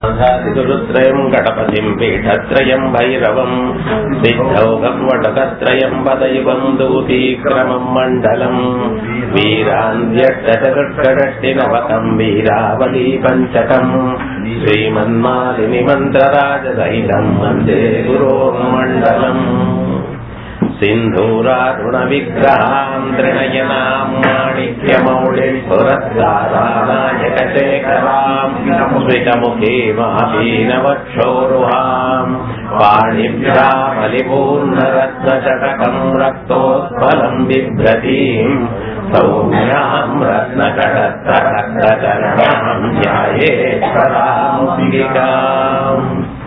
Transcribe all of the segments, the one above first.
त्रयम् गणपतिम् पीठत्रयम् भैरवम् सिद्धौकम् वटकत्रयम् पदैवम् दूतीक्रमम् मण्डलम् वीरान्त्यष्टचतुष्षष्टिनवकम् वीरावली पञ्चकम् श्रीमन्मालिनि मन्त्रराजसहितम् वन्दे गुरोर्मण्डलम् सिन्धूरारुणविग्रहाम् त्रिणयनाम् माणिक्यमौलिपुरस्कारानायकशेखराम् स्मितमुखे महापीनवक्षोरुहाम् पाणिभ्यामलिपूर्णरत्नचटकम् रक्तोत्पलम् बिभ्रतीम् सौम्याम् रत्नकटत्तरक्तचरणाम् ध्यायेश्वरामुदिकाम्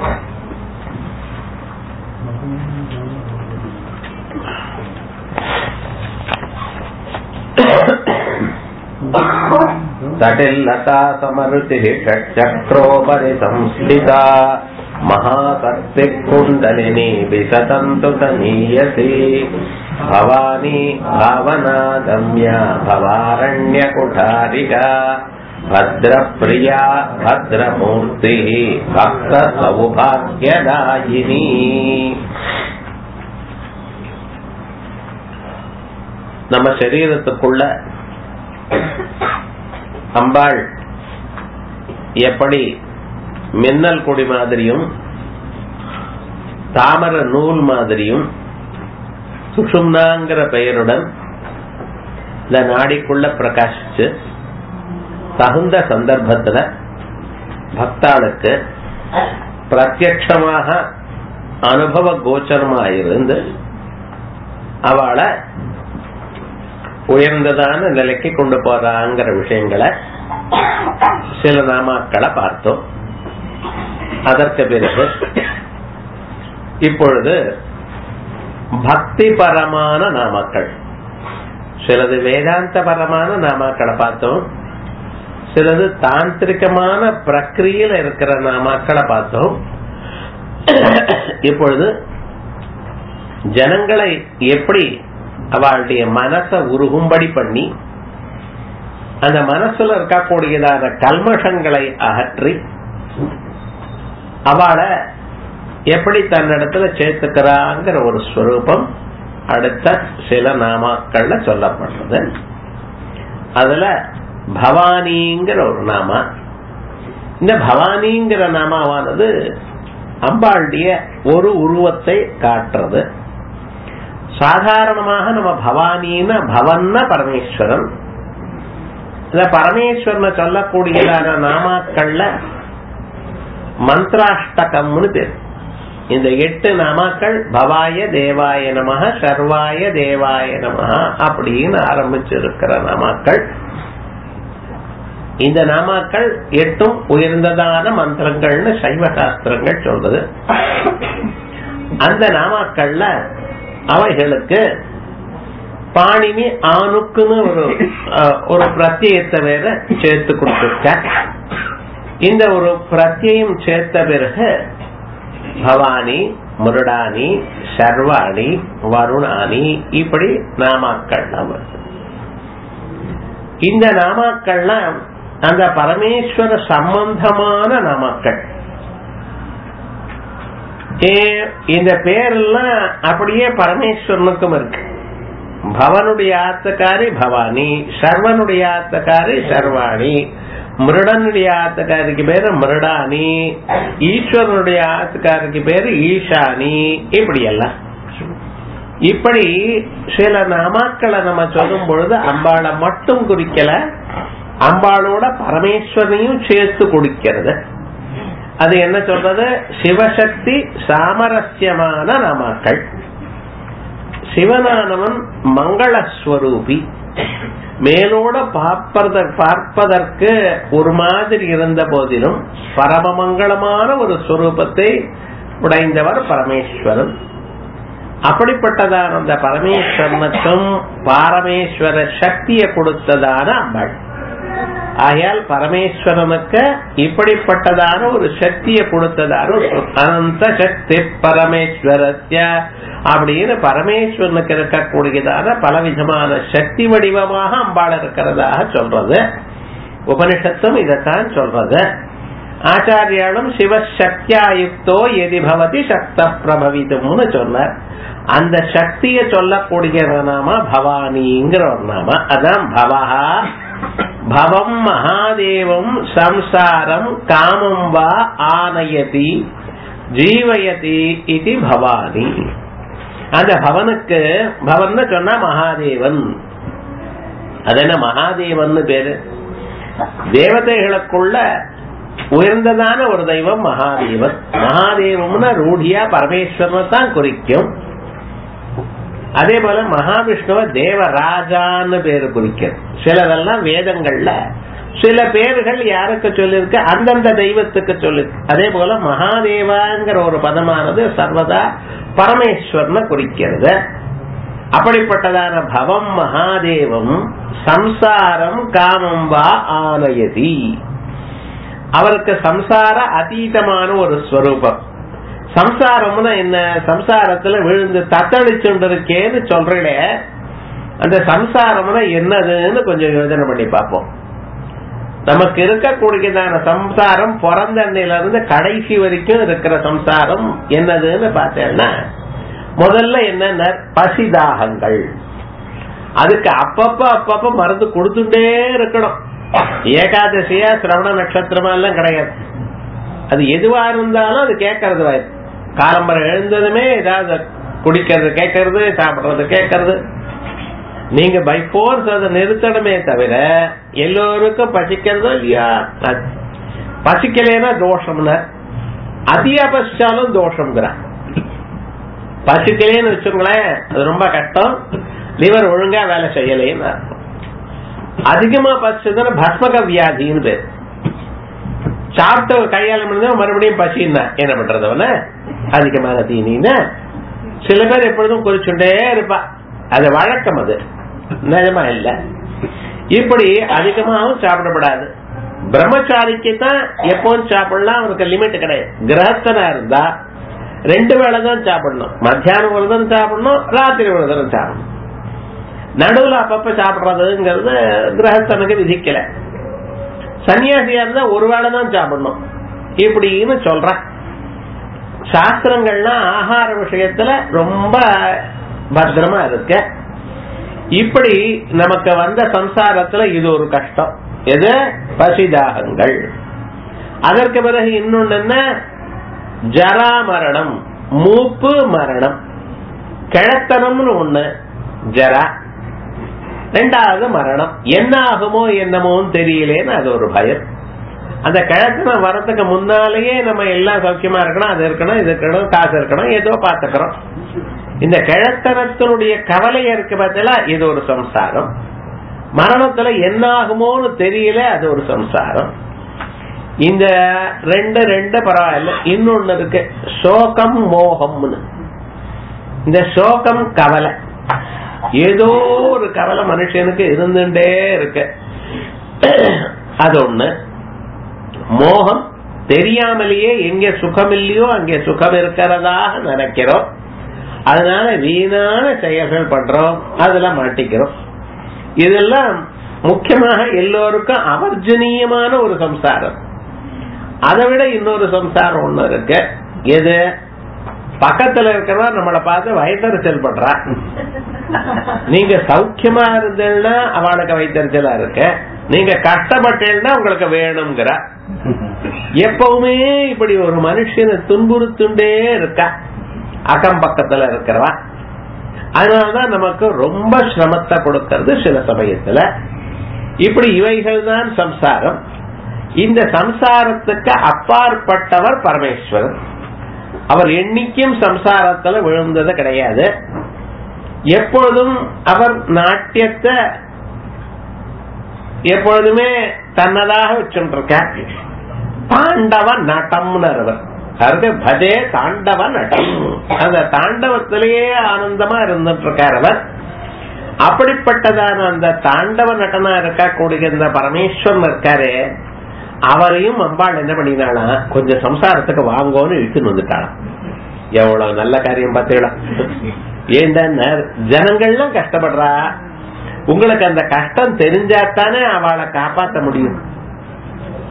तटिल्लता समरुचिः षट्चक्रोपरि संस्थिता महाकर्तिः कुण्डलिनी विसतन्तु तनीयसी भवानी भावनागम्या भवारण्यकुठारिका भद्रप्रिया भद्रमूर्तिः भक्तसौभाग्यदायिनी நம்ம சரீரத்துக்குள்ள அம்பாள் எப்படி மின்னல் கொடி மாதிரியும் தாமர நூல் மாதிரியும் சுஷும்னாங்கிற பெயருடன் இந்த நாடிக்குள்ள பிரகாசிச்சு தகுந்த சந்தர்ப்பத்துல பக்தாளுக்கு பிரத்யட்சமாக அனுபவ கோச்சரமாயிருந்து அவளை உயர்ந்ததான நிலைக்கு கொண்டு போறாங்கிற விஷயங்களை சில நாமாக்களை பார்த்தோம் அதற்கு பிறகு இப்பொழுது பக்தி பரமான நாமாக்கள் சிலது வேதாந்த பரமான நாமாக்களை பார்த்தோம் சிலது தாந்திரிகமான பிரக்கிரியில இருக்கிற நாமாக்களை பார்த்தோம் இப்பொழுது ஜனங்களை எப்படி அவளுடைய மனசை உருகும்படி பண்ணி அந்த மனசுல இருக்கக்கூடியதான கல்மஷங்களை அகற்றி அவளை எப்படி தன்னிடத்துல சேர்த்துக்கிறாங்கிற ஒரு ஸ்வரூபம் அடுத்த சில நாமாக்கள்ல சொல்லப்படுறது அதுல பவானிங்கிற ஒரு நாமா இந்த பவானிங்கிற நாமாவானது அம்பாளுடைய ஒரு உருவத்தை காட்டுறது சாதாரணமாக நம்ம பவானின்னு பவன்ன பரமேஸ்வரன் இந்த பரமேஸ்வரனை சொல்லக்கூடியதான நாமாக்கள்ல மந்திராஷ்டகம்னு பேர் இந்த எட்டு நாமாக்கள் பவாய தேவாய நமக சர்வாய தேவாய நமக அப்படின்னு ஆரம்பிச்சிருக்கிற நாமாக்கள் இந்த நாமாக்கள் எட்டும் உயர்ந்ததான மந்திரங்கள்னு சைவ சாஸ்திரங்கள் சொல்றது அந்த நாமாக்கள்ல அவைகளுக்கு பாணினி ஆணுக்குன்னு ஒரு ஒரு பிரத்யத்தை வேற சேர்த்து கொடுத்துருக்க இந்த ஒரு பிரத்யம் சேர்த்த பிறகு பவானி முருடானி சர்வாணி வருணானி இப்படி நாமாக்கள்லாம் வருது இந்த நாமாக்கள்லாம் அந்த பரமேஸ்வர சம்பந்தமான நாமாக்கள் இந்த பேரெல்லாம் அப்படியே பரமேஸ்வரனுக்கும் இருக்கு பவனுடைய ஆத்தக்காரி பவானி சர்வனுடைய ஆத்தக்காரி சர்வாணி மிருடனுடைய ஆத்தக்காரிக்கு பேரு மிருடானி ஈஸ்வரனுடைய ஆத்தக்காரிக்கு பேரு ஈஷானி இப்படி எல்லாம் இப்படி சில நாமாக்களை நம்ம சொல்லும் பொழுது அம்பாளை மட்டும் குறிக்கல அம்பாளோட பரமேஸ்வரனையும் சேர்த்து குடிக்கிறது அது என்ன சொல்றது சிவசக்தி சாமரஸ்யமான நாமாக்கள் சிவனானவன் மங்களஸ்வரூபி மேலோட பார்ப்பதற்கு ஒரு மாதிரி இருந்த போதிலும் பரமமங்களமான ஒரு ஸ்வரூபத்தை உடைந்தவர் பரமேஸ்வரன் அப்படிப்பட்டதான அந்த பரமேஸ்வரனுக்கும் பாரமேஸ்வர சக்தியை கொடுத்ததான அம்பாள் ஆகையால் பரமேஸ்வரனுக்கு இப்படிப்பட்டதான ஒரு சக்தியை கொடுத்ததான அனந்த சக்தி பரமேஸ்வரஸ்ய அப்படின்னு பரமேஸ்வரனுக்கு இருக்கக்கூடியதான பலவிதமான சக்தி வடிவமாக அம்பாள் இருக்கிறதாக சொல்றது உபனிஷத்தும் இதைத்தான் சொல்றது ஆச்சாரியாலும் சிவசக்தியா யுக்தோ எதி பவதி சக்த பிரபவிதும்னு சொன்னார் அந்த சக்தியை சொல்லக்கூடிய நாம பவானிங்கிற ஒரு நாம அதான் பவஹா பவம் மகாதேவம் சம்சாரம் காமம் வா ஆனயதி ஜீவயதி இது பவானி அந்த பவனுக்கு பவன் சொன்னா மகாதேவன் அது என்ன மகாதேவன் பேரு தேவதைகளுக்குள்ள உயர்ந்ததான ஒரு தெய்வம் மகாதேவன் மகாதேவம்னா ரூಢியா பரமேஸ்வரனை தான் குறிக்கும் அதே போல மகாவிஷ்ணுவ தேவராஜான்னு பேரு குறிக்கும் சிலதெல்லாம் வேதங்கள்ல சில பேர்கள் யாருக்கு சொல்லிருக்கு அந்தந்த தெய்வத்துக்கு சொல்லு அதே போல மகாதேவாங்கிற ஒரு பதமானது சர்வதா பரமேஸ்வரனை குறிக்கிறது அப்படிப்பட்டதான பவம் மகாதேவம் சம்சாரம் காமம் வா ஆனயதி அவருக்கு சம்சார அதீதமான ஒரு ஸ்வரூபம் சம்சாரம்னா என்ன சம்சாரத்துல விழுந்து தத்தளிச்சுட்டு இருக்கேன்னு சொல்றீங்களே அந்த சம்சாரம்னா என்னதுன்னு கொஞ்சம் யோசனை பண்ணி பார்ப்போம் நமக்கு இருக்கக்கூடியதான சம்சாரம் பிறந்த அன்னையில இருந்து கடைசி வரைக்கும் இருக்கிற சம்சாரம் என்னதுன்னு பார்த்தேன்னா முதல்ல என்னென்ன பசிதாகங்கள் அதுக்கு அப்பப்ப அப்பப்ப மருந்து கொடுத்துட்டே இருக்கணும் ஏகாதசியா சிரவண நட்சத்திரமா எல்லாம் கிடையாது அது எதுவா இருந்தாலும் அது கேட்கறது வாய்ப்பு காலம்பரம் எழுந்ததுமே ஏதாவது குடிக்கிறது கேட்கறது சாப்பிடுறது கேட்கறது நீங்க பை போர்ஸ் அதை நிறுத்தணுமே தவிர எல்லோருக்கும் பசிக்கிறதோ இல்லையா பசிக்கலைன்னா தோஷம்னா அதிக பசிச்சாலும் தோஷம்ங்கிறான் பசிக்கலேன்னு வச்சுங்களேன் அது ரொம்ப கஷ்டம் லிவர் ஒழுங்கா வேலை செய்யலேன்னு அர்த்தம் அதிகமா பசிச்சதுன்னா பஸ்மக வியாதின்னு பேர் சாப்பிட்ட கையால முடிஞ்சா மறுபடியும் பசின்னா என்ன பண்றது அவன அதிகமான தீனின்னா சில பேர் எப்பொழுதும் குறிச்சுட்டே இருப்பா அது வழக்கம் அது நிஜமா இல்ல இப்படி அதிகமாகவும் சாப்பிடப்படாது பிரம்மச்சாரிக்கு தான் எப்பவும் சாப்பிடலாம் அவனுக்கு லிமிட் கிடையாது கிரகஸ்தனா இருந்தா ரெண்டு வேளை தான் சாப்பிடணும் மத்தியானம் ஒரு தரம் சாப்பிடணும் ராத்திரி ஒரு தரம் சாப்பிடணும் நடுவுல அப்பப்ப சாப்பிடுறதுங்கிறது கிரகஸ்தனுக்கு விதிக்கல சன்னியாசியா இருந்தா ஒரு வேளை தான் சாப்பிடணும் இப்படின்னு சொல்ற சாஸ்திரங்கள்லாம் ஆகார விஷயத்துல ரொம்ப பத்திரமா இருக்கு இப்படி நமக்கு வந்த சம்சாரத்துல இது ஒரு கஷ்டம் எது பசிதாகங்கள் அதற்கு பிறகு இன்னொன்னு என்ன ஜரா மரணம் மூப்பு மரணம் கிழத்தனம்னு ஒண்ணு ஜரா ரெண்டாவது மரணம் என்ன ஆகுமோ என்னமோன்னு தெரியலேன்னு அது ஒரு பயம் அந்த கிழத்தனம் வரதுக்கு முன்னாலேயே நம்ம எல்லாம் சௌக்கியமா இருக்கணும் அது இருக்கணும் இது இருக்கணும் காசு இருக்கணும் ஏதோ பாத்துக்கிறோம் இந்த கிழத்தனத்தினுடைய கவலை இருக்கு பார்த்தீங்களா இது ஒரு சம்சாரம் மரணத்துல என்ன ஆகுமோன்னு தெரியல அது ஒரு சம்சாரம் இந்த ரெண்டு ரெண்டு பரவாயில்ல இன்னொன்னு இருக்கு சோகம் மோகம்னு இந்த சோகம் கவலை ஏதோ ஒரு கவலை மனுஷனுக்கு இருந்துட்டே இருக்கு அது ஒண்ணு மோகம் தெரியாமலேயே எங்க சுகம் இல்லையோ அங்கே சுகம் இருக்கிறதாக நினைக்கிறோம் அதனால வீணான செயல்கள் பண்றோம் அதுல மாட்டிக்கிறோம் இதெல்லாம் முக்கியமாக எல்லோருக்கும் அவர்ஜனீயமான ஒரு சம்சாரம் அதை விட இன்னொரு சம்சாரம் ஒண்ணு இருக்கு எது பக்கத்துல இருக்கிறவா நம்மளை பார்த்து வயத்தறிச்சல் பண்றா நீங்க சௌக்கியமா இருந்தேன்னா அவளுக்கு வைத்தறிச்சலா இருக்கு நீங்க கஷ்டப்பட்டேன்னா உங்களுக்கு வேணுங்கிற எப்பவுமே இப்படி ஒரு மனுஷனை துன்புறுத்துண்டே இருக்கா அக்கம் பக்கத்துல இருக்கிறவா அதனாலதான் நமக்கு ரொம்ப சிரமத்தை கொடுக்கறது சில சமயத்துல இப்படி இவைகள் தான் சம்சாரம் இந்த சம்சாரத்துக்கு அப்பாற்பட்டவர் பரமேஸ்வரன் அவர் எண்ணிக்கும் சம்சாரத்துல விழுந்தது கிடையாது எப்பொழுதும் அவர் நாட்டியத்தை எப்பொழுதுமே தன்னதாக வச்சுருக்கார் தாண்டவ நட்டம்னு அவர் அவருக்கு பஜே தாண்டவ நட்டம் அந்த தாண்டவத்திலேயே ஆனந்தமா இருந்துட்டு இருக்கார் அவர் அப்படிப்பட்டதான அந்த தாண்டவ நடனா இருக்கக்கூடிய இந்த பரமேஸ்வரன் இருக்காரு அவரையும் அம்பாள் என்ன பண்ணினாளா கொஞ்சம் சம்சாரத்துக்கு வாங்கோன்னு இழுத்துன்னு வந்துட்டாளாம் எவ்வளவு நல்ல காரியம் பார்த்தீங்களா ஏன்டா ஜனங்கள்லாம் கஷ்டப்படுறா உங்களுக்கு அந்த கஷ்டம் தெரிஞ்சாத்தானே அவளை காப்பாற்ற முடியும்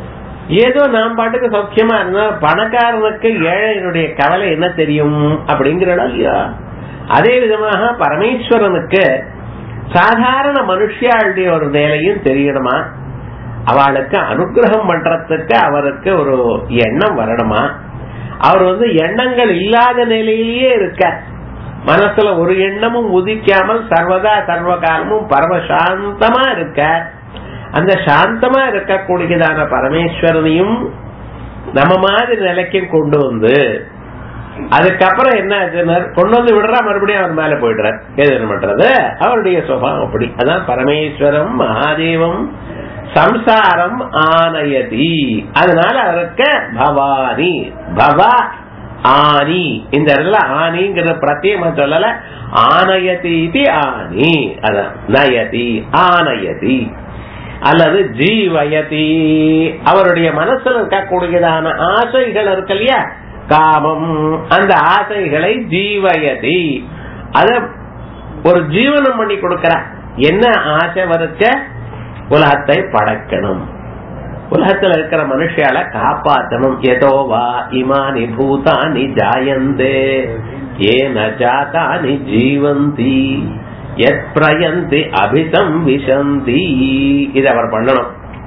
ஏதோ நாம் பாட்டுக்கு சௌக்கியமா இருந்தா பணக்காரனுக்கு ஏழையினுடைய கவலை என்ன தெரியும் அப்படிங்கிறடா இல்லையா அதே விதமாக பரமேஸ்வரனுக்கு சாதாரண மனுஷியாளுடைய ஒரு வேலையும் தெரியணுமா அவளுக்கு அனுகிரகம் பண்றதுக்கு அவருக்கு ஒரு எண்ணம் வரணுமா அவர் வந்து எண்ணங்கள் இல்லாத நிலையிலேயே இருக்க மனசுல ஒரு எண்ணமும் உதிக்காமல் சர்வதா சர்வ காலமும் பரமசாந்தமா இருக்க அந்த சாந்தமா இருக்கக்கூடியதான பரமேஸ்வரனையும் நம்ம மாதிரி நிலைக்கு கொண்டு வந்து அதுக்கப்புறம் என்ன ஆச்சுன்னா கொண்டு வந்து விடுறா மறுபடியும் அவர் மேல போயிடுறார் எது என்ன பண்றது அவருடைய சுபாவம் அப்படி அதான் பரமேஸ்வரம் மகாதேவம் சம்சாரம் ஆனயதி அதனால அவருக்கு பவானி பவ ஆனி இந்த இடத்துல ஆனிங்கிற பிரத்யேகமா சொல்லல ஆனயதி இது ஆனி அதான் நயதி ஆனயதி அல்லது ஜீவயதி அவருடைய மனசுல இருக்கக்கூடியதான ஆசைகள் இருக்கு இல்லையா காமம் அந்த ஆசைகளை ஜீவயதி அத ஒரு ஜீவனம் பண்ணி கொடுக்கிற என்ன ஆசை வருக்க உலகத்தை படைக்கணும் உலகத்துல இருக்கிற மனுஷால காப்பாற்றணும் எதோ வா இமானி பூதானி ஜாயந்தே ஏன ஜாதானி ஜீவந்தி எத் பிரயந்தி அபிசம் விஷந்தி இது அவர் பண்ணணும்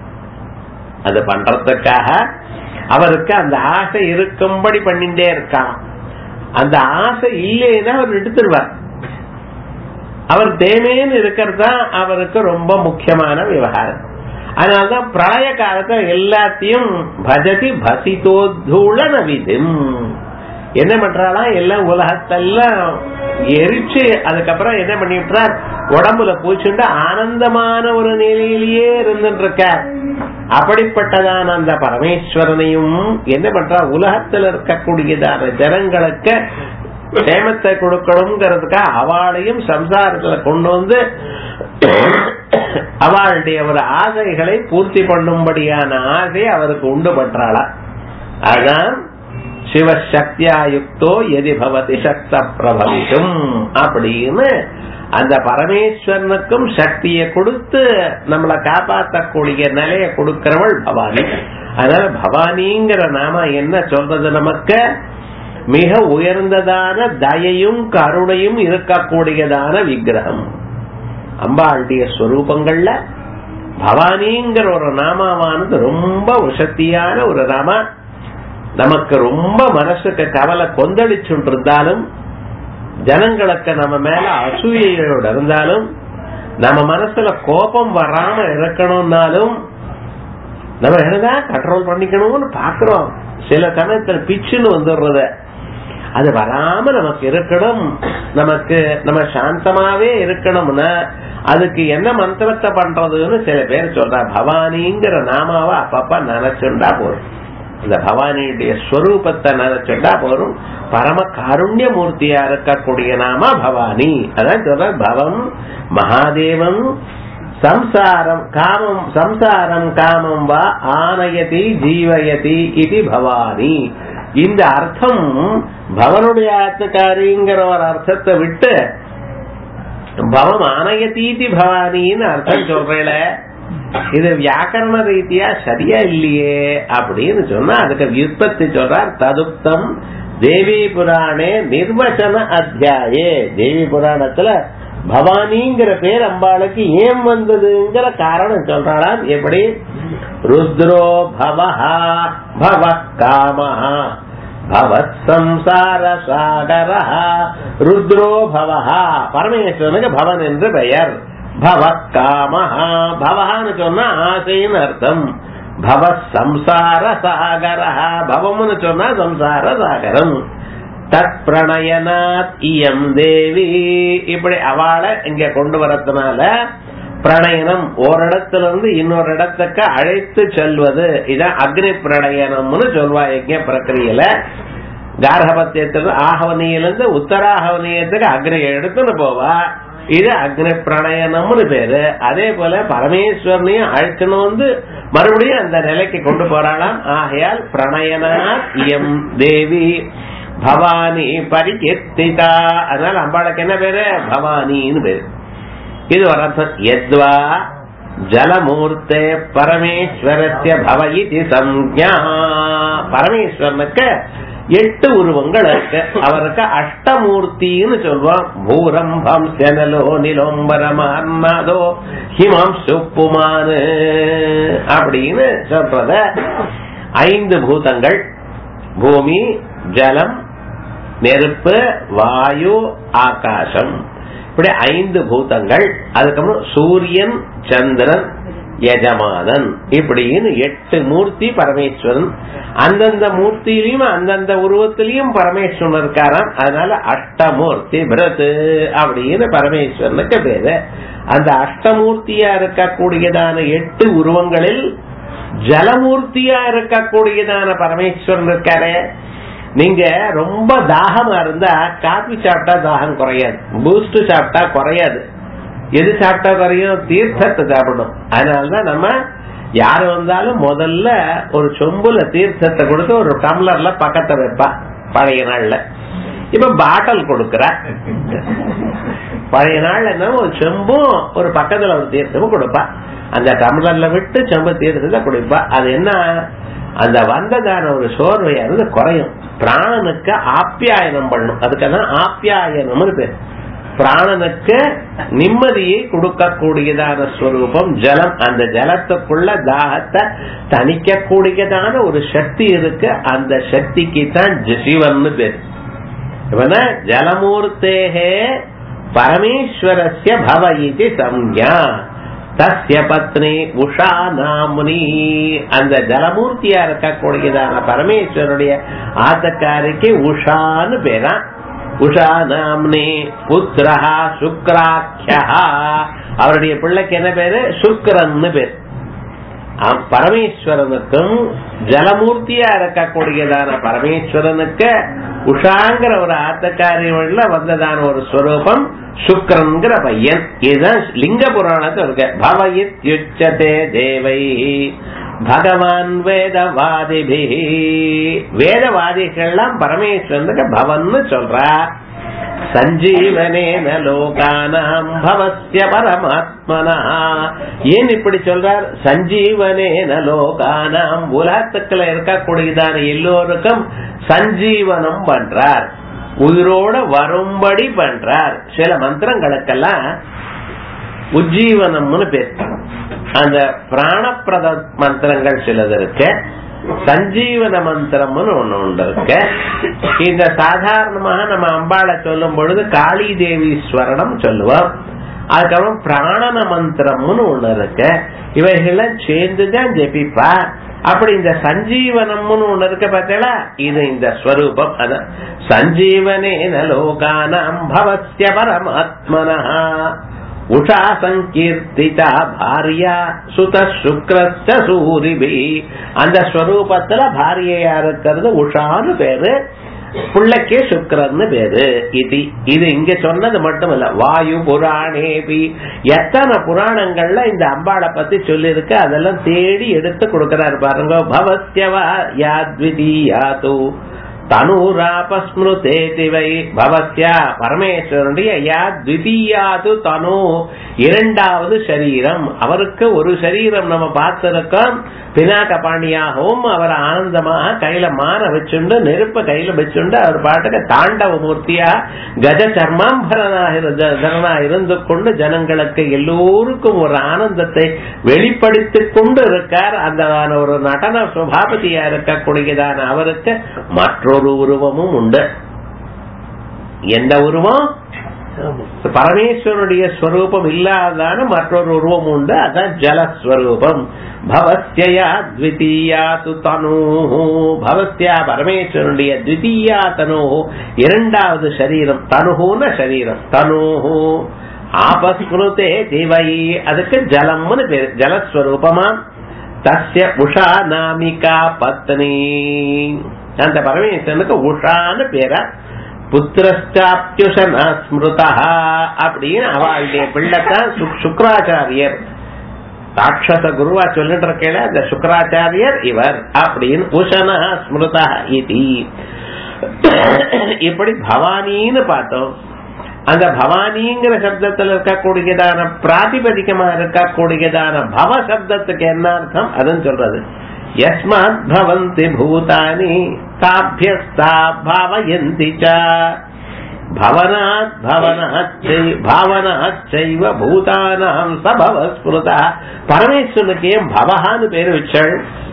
அது பண்றதுக்காக அவருக்கு அந்த ஆசை இருக்கும்படி பண்ணிட்டே இருக்கான் அந்த ஆசை இல்லைன்னா அவர் எடுத்துருவார் அவர் தேமேன்னு இருக்கிறது தான் அவருக்கு ரொம்ப முக்கியமான விவகாரம் அதனால்தான் பிரளய காலத்தை எல்லாத்தையும் பஜதி பசிதோத்தூள நவிதும் என்ன பண்றாலாம் எல்லாம் உலகத்தெல்லாம் எரிச்சு அதுக்கப்புறம் என்ன பண்ணிவிட்டார் உடம்புல பூச்சுண்டு ஆனந்தமான ஒரு நிலையிலேயே இருந்துட்டு இருக்கார் அப்படிப்பட்டதான அந்த பரமேஸ்வரனையும் என்ன பண்றா உலகத்தில் இருக்கக்கூடியதான ஜனங்களுக்கு சேமத்தை கொடுக்கணுங்கிறதுக்காக அவளையும் சம்சாரத்துல கொண்டு வந்து அவளுடைய ஒரு ஆசைகளை பூர்த்தி பண்ணும்படியான ஆசை அவருக்கு உண்டு பண்றாளா அதான் சிவசக்தியா யுக்தோ எதி பவதி சக்த பிரபவிக்கும் அப்படின்னு அந்த பரமேஸ்வரனுக்கும் சக்தியை கொடுத்து நம்மளை காப்பாற்றக்கூடிய நிலையை கொடுக்கிறவள் பவானி அதனால பவானிங்கிற நாம என்ன சொல்றது நமக்கு மிக உயர்ந்ததான தயையும் கருணையும் இருக்கக்கூடியதான விக்கிரகம் அம்பாளுடைய ஸ்வரூபங்கள்ல பவானிங்கிற ஒரு நாமாவானது ரொம்ப உசத்தியான ஒரு நாமா நமக்கு ரொம்ப மனசுக்கு கவலை கொந்தளிச்சுட்டு இருந்தாலும் ஜனங்களுக்கு நம்ம மேல அசூயோட இருந்தாலும் நம்ம மனசுல கோபம் வராம இருக்கணும்னாலும் நம்ம என்னதான் கண்ட்ரோல் பண்ணிக்கணும்னு பாக்குறோம் சில சமயத்துல பிச்சுன்னு வந்துடுறத அது வராம நமக்கு இருக்கணும் நமக்கு நம்ம சாந்தமாவே இருக்கணும்னா அதுக்கு என்ன மந்திரத்தை பண்றதுன்னு சில பேர் சொல்றா பவானிங்கிற நாமாவை அப்பப்ப நினைச்சுண்டா போதும் இந்த பவானியுடைய ஸ்வரூபத்தை நினைச்சுட்டா போதும் பரம காருண்ய மூர்த்தியா இருக்கக்கூடிய நாம பவானி அதான் சொல்ற பவம் மகாதேவம் சம்சாரம் காமம் சம்சாரம் காமம் வா ஆனயதி ஜீவயதி இது பவானி இந்த அர்த்தம் பவனுடைய ஆத்மகாரிங்கிற ஒரு அர்த்தத்தை விட்டு பவம் ஆனயதீதி பவானின்னு அர்த்தம் சொல்றேல இது வியாக்கரண ரீதியா சரியா இல்லையே அப்படின்னு சொன்னா அதுக்கு வியுற்பத்தி சொல்றார் ததுப்தம் தேவி புராணே நிர்வச்சன அத்தியாயே தேவி புராணத்துல பவானிங்கிற பேர் அம்பாளுக்கு ஏன் வந்ததுங்கிற காரணம் சொல்றாளாம் எப்படி ருத்ரோ பவஹா பவ காமஹா பவத் சம்சார சாகரஹா ருத்ரோ பவஹா பரமேஸ்வரனுக்கு பவன் என்று பெயர் பவ காமஹா பவஹான்னு சொன்னா ஆசைன்னு அர்த்தம் பவ சம்சார சாகரஹா பவம்னு சொன்னா சம்சார சாகரம் தத் பிரணயனாத் இயம் தேவி இப்படி அவளை இங்க கொண்டு வரதுனால பிரணயனம் ஒரு இடத்துல இருந்து இன்னொரு இடத்துக்கு அழைத்து செல்வது இதான் அக்னி பிரணயனம்னு சொல்வா யஜ்ய பிரக்கிரியில கார்கபத்தியத்துல ஆகவனியிலிருந்து உத்தராகவனியத்துக்கு அக்னி எடுத்துன்னு போவா இது அக்னி பிரணயனம்னு பேரு அதே போல பரமேஸ்வரனையும் அழைச்சுன்னு வந்து மறுபடியும் அந்த நிலைக்கு கொண்டு போறாளாம் ஆகையால் பிரணயனா இயம் தேவி பவானி பரிகீர்த்திதா அதனால அம்பாளுக்கு என்ன பேரு பவானின்னு பேரு இது ஒரு அர்த்தம் எத்வா ஜலமூர்த்தே பரமேஸ்வரஸ்ய பவ இதி சம்ஞா பரமேஸ்வரனுக்கு எட்டு உருவங்கள் இருக்கு அவருக்கு அஷ்டமூர்த்தின்னு சொல்லுவோம் பூரம்பம் செனலோ நிலோம்பரமாதோ ஹிமம் சுப்புமானு அப்படின்னு சொல்றத ஐந்து பூதங்கள் பூமி ஜலம் நெருப்பு வாயு ஆகாசம் இப்படி ஐந்து பூதங்கள் அதுக்கப்புறம் சூரியன் சந்திரன் யஜமானன் இப்படின்னு எட்டு மூர்த்தி பரமேஸ்வரன் அந்தந்த மூர்த்தியிலையும் அந்தந்த உருவத்திலையும் பரமேஸ்வரன் இருக்காராம் அதனால அஷ்டமூர்த்தி பிரது அப்படின்னு பரமேஸ்வரனுக்கு பேரு அந்த அஷ்டமூர்த்தியா இருக்கக்கூடியதான எட்டு உருவங்களில் ஜலமூர்த்தியா இருக்கக்கூடியதான பரமேஸ்வரன் இருக்காரே நீங்க ரொம்ப தாகமா இருந்தா காபி சாப்பிட்டா தாகம் குறையாது பூஸ்ட் சாப்பிட்டா குறையாது எது சாப்பிட்டா குறையும் தீர்த்தத்தை சாப்பிடணும் அதனாலதான் நம்ம யாரு வந்தாலும் முதல்ல ஒரு சொம்புல தீர்த்தத்தை கொடுத்து ஒரு டம்ளர்ல பக்கத்தை வைப்பா பழைய நாள்ல இப்ப பாட்டில் கொடுக்கற பழைய நாள்ல என்ன ஒரு செம்பும் ஒரு பக்கத்துல ஒரு தீர்த்தமும் கொடுப்பா அந்த டம்ளர்ல விட்டு செம்பு தீர்த்தத்தை குடிப்பா அது என்ன அந்த வந்ததான ஒரு சோர்வையானது குறையும் பிராணனுக்கு ஆப்பியாயனம் பண்ணும் அதுக்கெல்லாம் ஆப்பியாயனம்னு பேர் பிராணனுக்கு நிம்மதியை கொடுக்கக்கூடியதான ஸ்வரூபம் ஜலம் அந்த ஜலத்துக்குள்ள தாகத்தை தணிக்கக்கூடியதான ஒரு சக்தி இருக்கு அந்த சக்திக்கு தான் சிவன் பேர் இவன ஜலமூர்த்தேகே பரமேஸ்வரஸ்ய பவ இது சம்யா தஸ்ய பத்னி உஷா நாமுனி அந்த ஜலமூர்த்தியா இருக்கக்கூடியதான பரமேஸ்வருடைய ஆத்தக்காரிக்கு உஷான்னு பேரா உஷா நாம்னி புத்திரஹா சுக்ராக்கியா அவருடைய பிள்ளைக்கு என்ன பேரு சுக்கரன்னு பேர் பரமேஸ்வரனுக்கும் ஜலமூர்த்தியா இருக்கக்கூடியதான பரமேஸ்வரனுக்கு உஷாங்கிற ஒரு ஆத்தக்காரியுள்ள வந்ததான ஒரு ஸ்வரூபம் சுக்கரன்கிற பையன் இதுதான் லிங்க புராணத்தில் இருக்க பவயித் யுச்சதே தேவை பகவான் வேதவாதிபி வேதவாதிகள்லாம் பரமேஸ்வரனுக்கு பவன்னு சொல்றா சஞ்சீவனேன லோகானாம் பவஸ்ய பரமாத்மனா ஏன் இப்படி சொல்றார் சஞ்சீவனேன லோகானாம் உலகத்துக்குள்ள இருக்கக்கூடியதான எல்லோருக்கும் சஞ்சீவனம் பண்றார் உயிரோட வரும்படி பண்றார் சில மந்திரங்களுக்கெல்லாம் உஜ்ஜீவனம்னு பேர் அந்த பிராணப்பிரத மந்திரங்கள் சிலது இருக்கு சஞ்சீவன மந்திரம்னு ஒண்ணு உண்டு இருக்கு இந்த சாதாரணமாக நம்ம அம்பாளை சொல்லும் பொழுது காளி தேவி ஸ்வரணம் சொல்லுவோம் அதுக்கப்புறம் பிராணன மந்திரம்னு ஒண்ணு இருக்கு இவைகள்லாம் சேர்ந்துதான் ஜெபிப்பா அப்படி இந்த சஞ்சீவனம்னு ஒண்ணு இருக்கு பார்த்தீங்களா இது இந்த ஸ்வரூபம் அதான் சஞ்சீவனே லோகானாம் பவஸ்ய பரமாத்மனா உஷா சங்கீர்த்திதா பாரியா சுத சுக்ரஸ்ட சூரிபி அந்த ஸ்வரூபத்துல பாரியையா இருக்கிறது உஷான்னு பேரு பிள்ளைக்கே சுக்கரன்னு பேரு இது இது இங்க சொன்னது மட்டும் இல்ல வாயு புராணேபி எத்தனை புராணங்கள்ல இந்த அம்பாளை பத்தி சொல்லிருக்கு அதெல்லாம் தேடி எடுத்து கொடுக்கிறாரு பாருங்க பவத்யவா யாத்விதீயாது தனுராபஸ்மிருதேதி வை பவத்யா பரமேஸ்வரனுடைய யா த்விதீயாது தனு இரண்டாவது சரீரம் அவருக்கு ஒரு சரீரம் நம்ம பார்த்திருக்கோம் பினாக பாண்டியாகவும் அவர் ஆனந்தமாக கையில மான வச்சுண்டு நெருப்ப கையில வச்சுண்டு அவர் பாட்டுக்கு தாண்டவ மூர்த்தியா கஜ சர்மாம்பரனா இருந்து கொண்டு ஜனங்களுக்கு எல்லோருக்கும் ஒரு ஆனந்தத்தை வெளிப்படுத்திக் கொண்டு இருக்கார் அந்த ஒரு நடன சுபாபதியா இருக்கக்கூடியதான அவருக்கு மற்றொரு உருவமும் உண்டு எந்த உருவம் பரமேஸ்வருடைய ஸ்வரூபம் இல்லாதான மற்றொரு உருவம் உண்டு அதான் ஜலஸ்வரூபம் பவஸ்யா த்விதீயா தனு பவஸ்யா பரமேஸ்வரனுடைய த்விதீயா தனு இரண்டாவது சரீரம் தனுகுன சரீரம் தனு ஆபஸ்கிருதே திவை அதுக்கு ஜலம்னு பேரு ஜலஸ்வரூபமா தஸ்ய உஷா நாமிகா பத்னி அந்த பரமேஸ்வரனுக்கு உஷான்னு பேரா புத்திரஸ்டாப்யுஷன ஸ்மிருதா அப்படின்னு அவளுடைய பிள்ளைத்தான் சுக்கராச்சாரியர் ராட்சச குருவா சொல்லிட்டு இருக்கேன் அந்த சுக்கராச்சாரியர் இவர் அப்படின்னு உஷன ஸ்மிருதா இது இப்படி பவானின்னு பார்த்தோம் அந்த பவானிங்கிற சப்தத்துல இருக்கக்கூடியதான பிராதிபதிகமா இருக்கக்கூடியதான பவ சப்தத்துக்கு என்ன அர்த்தம் அதுன்னு சொல்றது யஸ்மாத் பவந்தி பூதானி தாபியஸ்தா பாவயந்தி ச பவனாத் பவனாத் பாவனாத் செய்வ பூதானாம் சபவ ஸ்மிருதா பரமேஸ்வரனுக்கு ஏன் பவஹான்னு பேரு வச்சாள்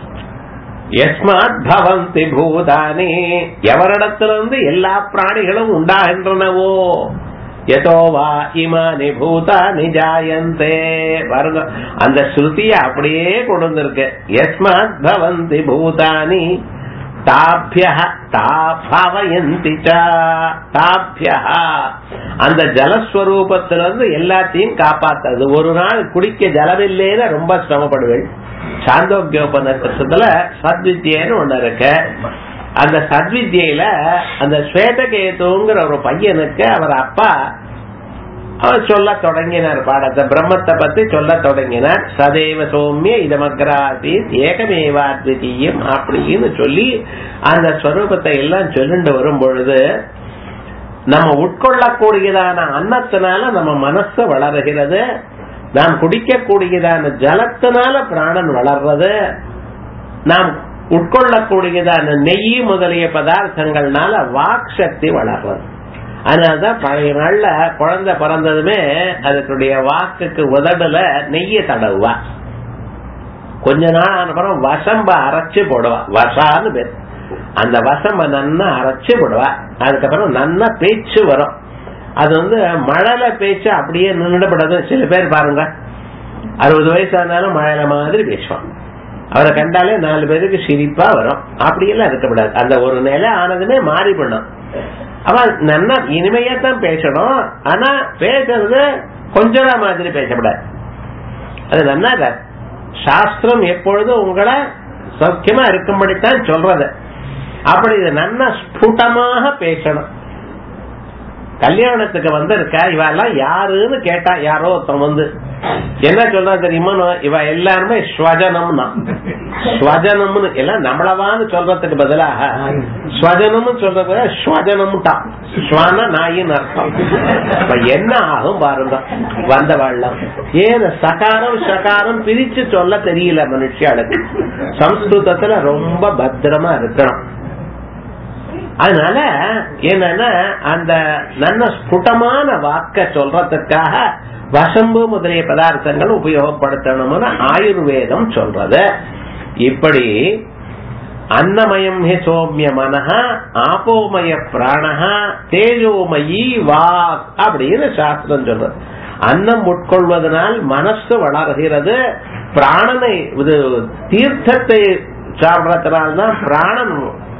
யஸ்மாத் பவந்தி பூதானி எவரிடத்திலிருந்து எல்லா பிராணிகளும் உண்டாகின்றனவோ எதோ வா இமானி பூதானி ஜாயந்தே பாருங்க அந்த ஸ்ருதிய அப்படியே கொண்டு வந்திருக்கு யஸ்மாத் பவந்தி பூதானி தாபிய தாபயந்தி தாபிய அந்த ஜலஸ்வரூபத்திலிருந்து எல்லாத்தையும் காப்பாத்துறது ஒரு நாள் குடிக்க ஜலமில்லேன்னு ரொம்ப சிரமப்படுவேன் சாந்தோக்கியோபநிஷத்துல சத்வித்யன்னு ஒண்ணு இருக்கு அந்த சத்வித்யில அந்த ஸ்வேதகேதுங்கிற ஒரு பையனுக்கு அவர் அப்பா அவர் சொல்ல தொடங்கினார் பாடத்தை பிரம்மத்தை பத்தி சொல்ல தொடங்கினார் சதேவ சௌமிய இதமக்ராசி ஏகமேவாத்விதீயம் அப்படின்னு சொல்லி அந்த ஸ்வரூபத்தை எல்லாம் சொல்லிட்டு வரும் பொழுது நம்ம உட்கொள்ளக்கூடியதான அன்னத்தினால நம்ம மனசு வளருகிறது நாம் குடிக்கக்கூடியதான ஜலத்தினால பிராணன் வளர்றது நாம் உட்கொள்ளக்கூடியதான நெய் முதலிய பதார்த்தங்கள்னால வாக் சக்தி வளர்றது அதனாலதான் பழைய நாள்ல குழந்தை பிறந்ததுமே அதுக்குடைய வாக்குக்கு உதடுல நெய்ய தடவுவா கொஞ்ச நாள் ஆனப்புறம் வசம்ப அரைச்சு போடுவா வசான்னு பேர் அந்த வசம்ப நன்னா அரைச்சு போடுவா அதுக்கப்புறம் நன்னா பேச்சு வரும் அது வந்து மழலை பேச்சு அப்படியே நின்றுபடாது சில பேர் பாருங்க அறுபது வயசு ஆனாலும் மழலை மாதிரி பேசுவான் அவரை கண்டாலே நாலு பேருக்கு சிரிப்பா வரும் அப்படியெல்லாம் இருக்கக்கூடாது அந்த ஒரு நிலை ஆனதுமே மாறி பண்ணும் அவன் நல்லா இனிமையா தான் பேசணும் ஆனா பேசுறது கொஞ்சம் மாதிரி பேசக்கூடாது அது நல்லா சாஸ்திரம் எப்பொழுதும் உங்களை சௌக்கியமா இருக்கும்படித்தான் சொல்றது அப்படி இது நல்லா ஸ்புட்டமாக பேசணும் கல்யாணத்துக்கு வந்திருக்கா இவெல்லாம் யாருன்னு கேட்டா யாரோ ஒருத்தன் வந்து என்ன சொல்றா தெரியுமா இவ எல்லாருமே ஸ்வஜனம்னா ஸ்வஜனம்னு எல்லாம் நம்மளவான்னு சொல்றதுக்கு பதிலாக ஸ்வஜனம்னு சொல்றது ஸ்வஜனம்டா ஸ்வான நாயின்னு அர்த்தம் இப்ப என்ன ஆகும் பாருங்க வந்த வெள்ளம் ஏன் சகாரம் சகாரம் பிரிச்சு சொல்ல தெரியல மனுஷியாளுக்கு சம்ஸ்கிருதத்துல ரொம்ப பத்திரமா இருக்கணும் அதனால என்னன்னா அந்த நல்ல ஸ்புட்டமான வாக்க சொல்றதுக்காக வசம்பு முதலிய பதார்த்தங்கள் உபயோகப்படுத்தணும்னு ஆயுர்வேதம் சொல்றது இப்படி அன்னமயம் ஹி சோமிய மனஹ ஆபோமய பிராணஹ தேஜோமயி வாக் அப்படின்னு சாஸ்திரம் சொல்றது அன்னம் உட்கொள்வதனால் மனசு வளர்கிறது பிராணனை இது தீர்த்தத்தை சாப்பிடறதுனால்தான் பிராணன்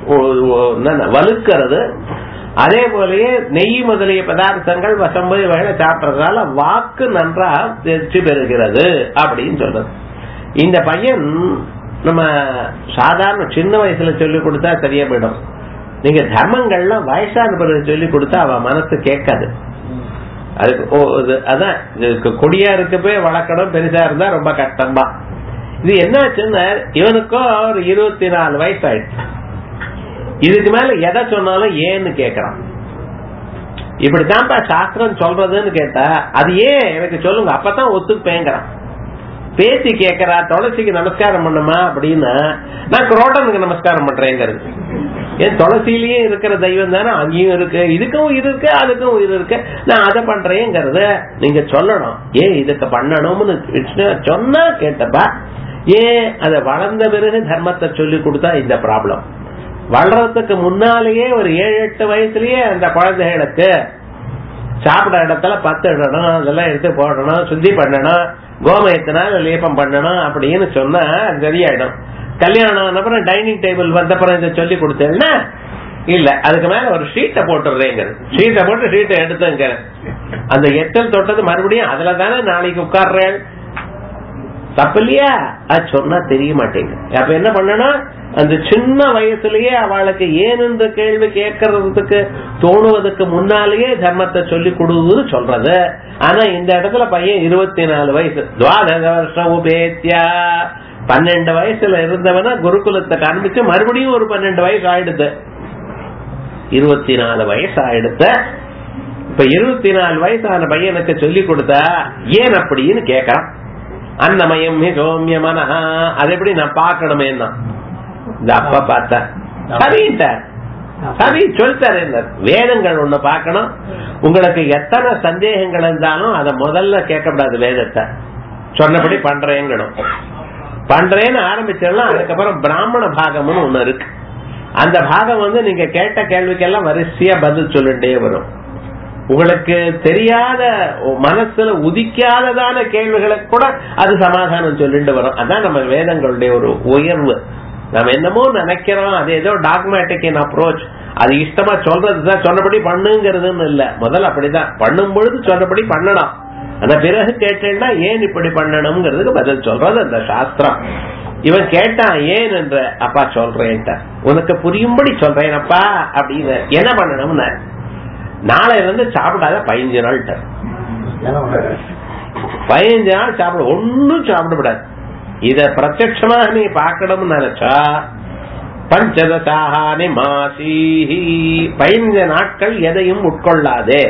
வலுக்கிறது அதே போலயே நெய் முதலிய பதார்த்தங்கள் வசம்பு வகையில சாப்பிடறதுனால வாக்கு நன்றாக தேர்ச்சி பெறுகிறது அப்படின்னு சொல்றது இந்த பையன் நம்ம சாதாரண சின்ன வயசுல சொல்லி கொடுத்தா சரியா போயிடும் நீங்க தர்மங்கள்லாம் வயசான பிறகு சொல்லி கொடுத்தா அவ மனசு கேட்காது அதுக்கு அதான் கொடியா இருக்கப்பே வளர்க்கணும் பெருசா இருந்தா ரொம்ப கஷ்டம்பா இது என்னாச்சுன்னா இவனுக்கும் ஒரு இருபத்தி நாலு வயசு ஆயிடுச்சு இதுக்கு மேல எதை சொன்னாலும் ஏன்னு கேக்குறான் இப்படித்தான்ப்பா சாஸ்திரம் சொல்றதுன்னு கேட்டா அது ஏன் எனக்கு சொல்லுங்க அப்பதான் ஒத்துப்பேங்கிறான் பேசி கேக்குறா துளசிக்கு நமஸ்காரம் பண்ணுமா அப்படின்னு நான் குரோட்டனுக்கு நமஸ்காரம் பண்றேங்கிறது ஏன் துளசிலேயே இருக்கிற தெய்வம் தானே அங்கேயும் இருக்கு இதுக்கும் உயிர் இருக்கு அதுக்கும் உயிர் இருக்கு நான் அதை பண்றேங்கிறத நீங்க சொல்லணும் ஏன் இதுக்கு பண்ணணும்னு சொன்னா கேட்டப்பா ஏன் அதை வளர்ந்த பிறகு தர்மத்தை சொல்லி கொடுத்தா இந்த ப்ராப்ளம் வளர்றதுக்கு முன்னாலேயே ஒரு ஏழு எட்டு வயசுலயே அந்த குழந்தைகளுக்கு சாப்பிட இடத்துல பத்து இடணும் அதெல்லாம் எடுத்து போடணும் சுத்தி பண்ணணும் கோமயத்தினால லேபம் பண்ணணும் அப்படின்னு சொன்னா சரியாயிடும் கல்யாணம் அப்புறம் டைனிங் டேபிள் வந்தப்புறம் இதை சொல்லி கொடுத்தேன்னா இல்ல அதுக்கு மேல ஒரு ஷீட்டை போட்டுறேங்க ஷீட்டை போட்டு ஷீட்டை எடுத்துங்க அந்த எத்தல் தொட்டது மறுபடியும் அதுல தானே நாளைக்கு உட்கார்றேன் தப்பு இல்லையா அது சொன்னா தெரிய மாட்டேங்குது அப்ப என்ன பண்ணணும் அந்த சின்ன வயசுலயே அவளுக்கு ஏன் கேள்வி கேட்கறதுக்கு தோணுவதற்கு முன்னாலேயே தர்மத்தை சொல்லி கொடுன்னு சொல்றது ஆனா இந்த இடத்துல பையன் இருபத்தி நாலு வயசு துவாதச வருஷம் உபேத்தியா பன்னெண்டு வயசுல இருந்தவன குருகுலத்தை காண்பிச்சு மறுபடியும் ஒரு பன்னெண்டு வயசு ஆயிடுது இருபத்தி நாலு வயசு ஆயிடுத்த இப்ப இருபத்தி நாலு வயசான பையனுக்கு சொல்லி கொடுத்தா ஏன் அப்படின்னு கேக்குறான் அன்னமயம் ஹி சோமிய மனஹா அது எப்படி நான் பாக்கணுமே இந்த அப்பா பார்த்தா சரிட்டார் சரி சொல்லிட்டாரு என்ன வேதங்கள் ஒண்ணு பார்க்கணும் உங்களுக்கு எத்தனை சந்தேகங்கள் இருந்தாலும் அதை முதல்ல கேட்கக்கூடாது வேதத்தை சொன்னபடி பண்றேங்கணும் பண்றேன்னு ஆரம்பிச்சோம்னா அதுக்கப்புறம் பிராமண பாகம்னு ஒண்ணு இருக்கு அந்த பாகம் வந்து நீங்க கேட்ட கேள்விக்கெல்லாம் வரிசையா பதில் சொல்லிட்டே வரும் உங்களுக்கு தெரியாத மனசுல உதிக்காததான கேள்விகளுக்கு கூட அது சமாதானம் சொல்லிட்டு வரும் அதான் நம்ம வேதங்களுடைய ஒரு உயர்வு நம்ம என்னமோ நினைக்கிறோம் அது ஏதோ டாக்மேட்டிக் இன் அப்ரோச் அது இஷ்டமா சொல்றதுதான் சொன்னபடி பண்ணுங்கிறதுன்னு இல்ல முதல்ல அப்படிதான் பண்ணும் பொழுது சொன்னபடி பண்ணலாம் ஆனா பிறகு கேட்டேன்னா ஏன் இப்படி பண்ணணுங்கிறதுக்கு பதில் சொல்றது அந்த சாஸ்திரம் இவன் கேட்டான் ஏன் என்ற அப்பா சொல்றேன் உனக்கு புரியும்படி சொல்றேன் அப்பா அப்படின்னு என்ன பண்ணணும்னு நாளை வந்து சாப்பிடாத பதினஞ்சு நாள் பதினஞ்சு நாள் சாப்பிட ஒன்னும் சாப்பிடக்கூடாது இத பிரத்யமா நீ பார்க்கணும்னு நினைச்சா பஞ்சதசாஹானி மாசீஹி பதினஞ்சு நாட்கள் எதையும் உட்கொள்ளாதே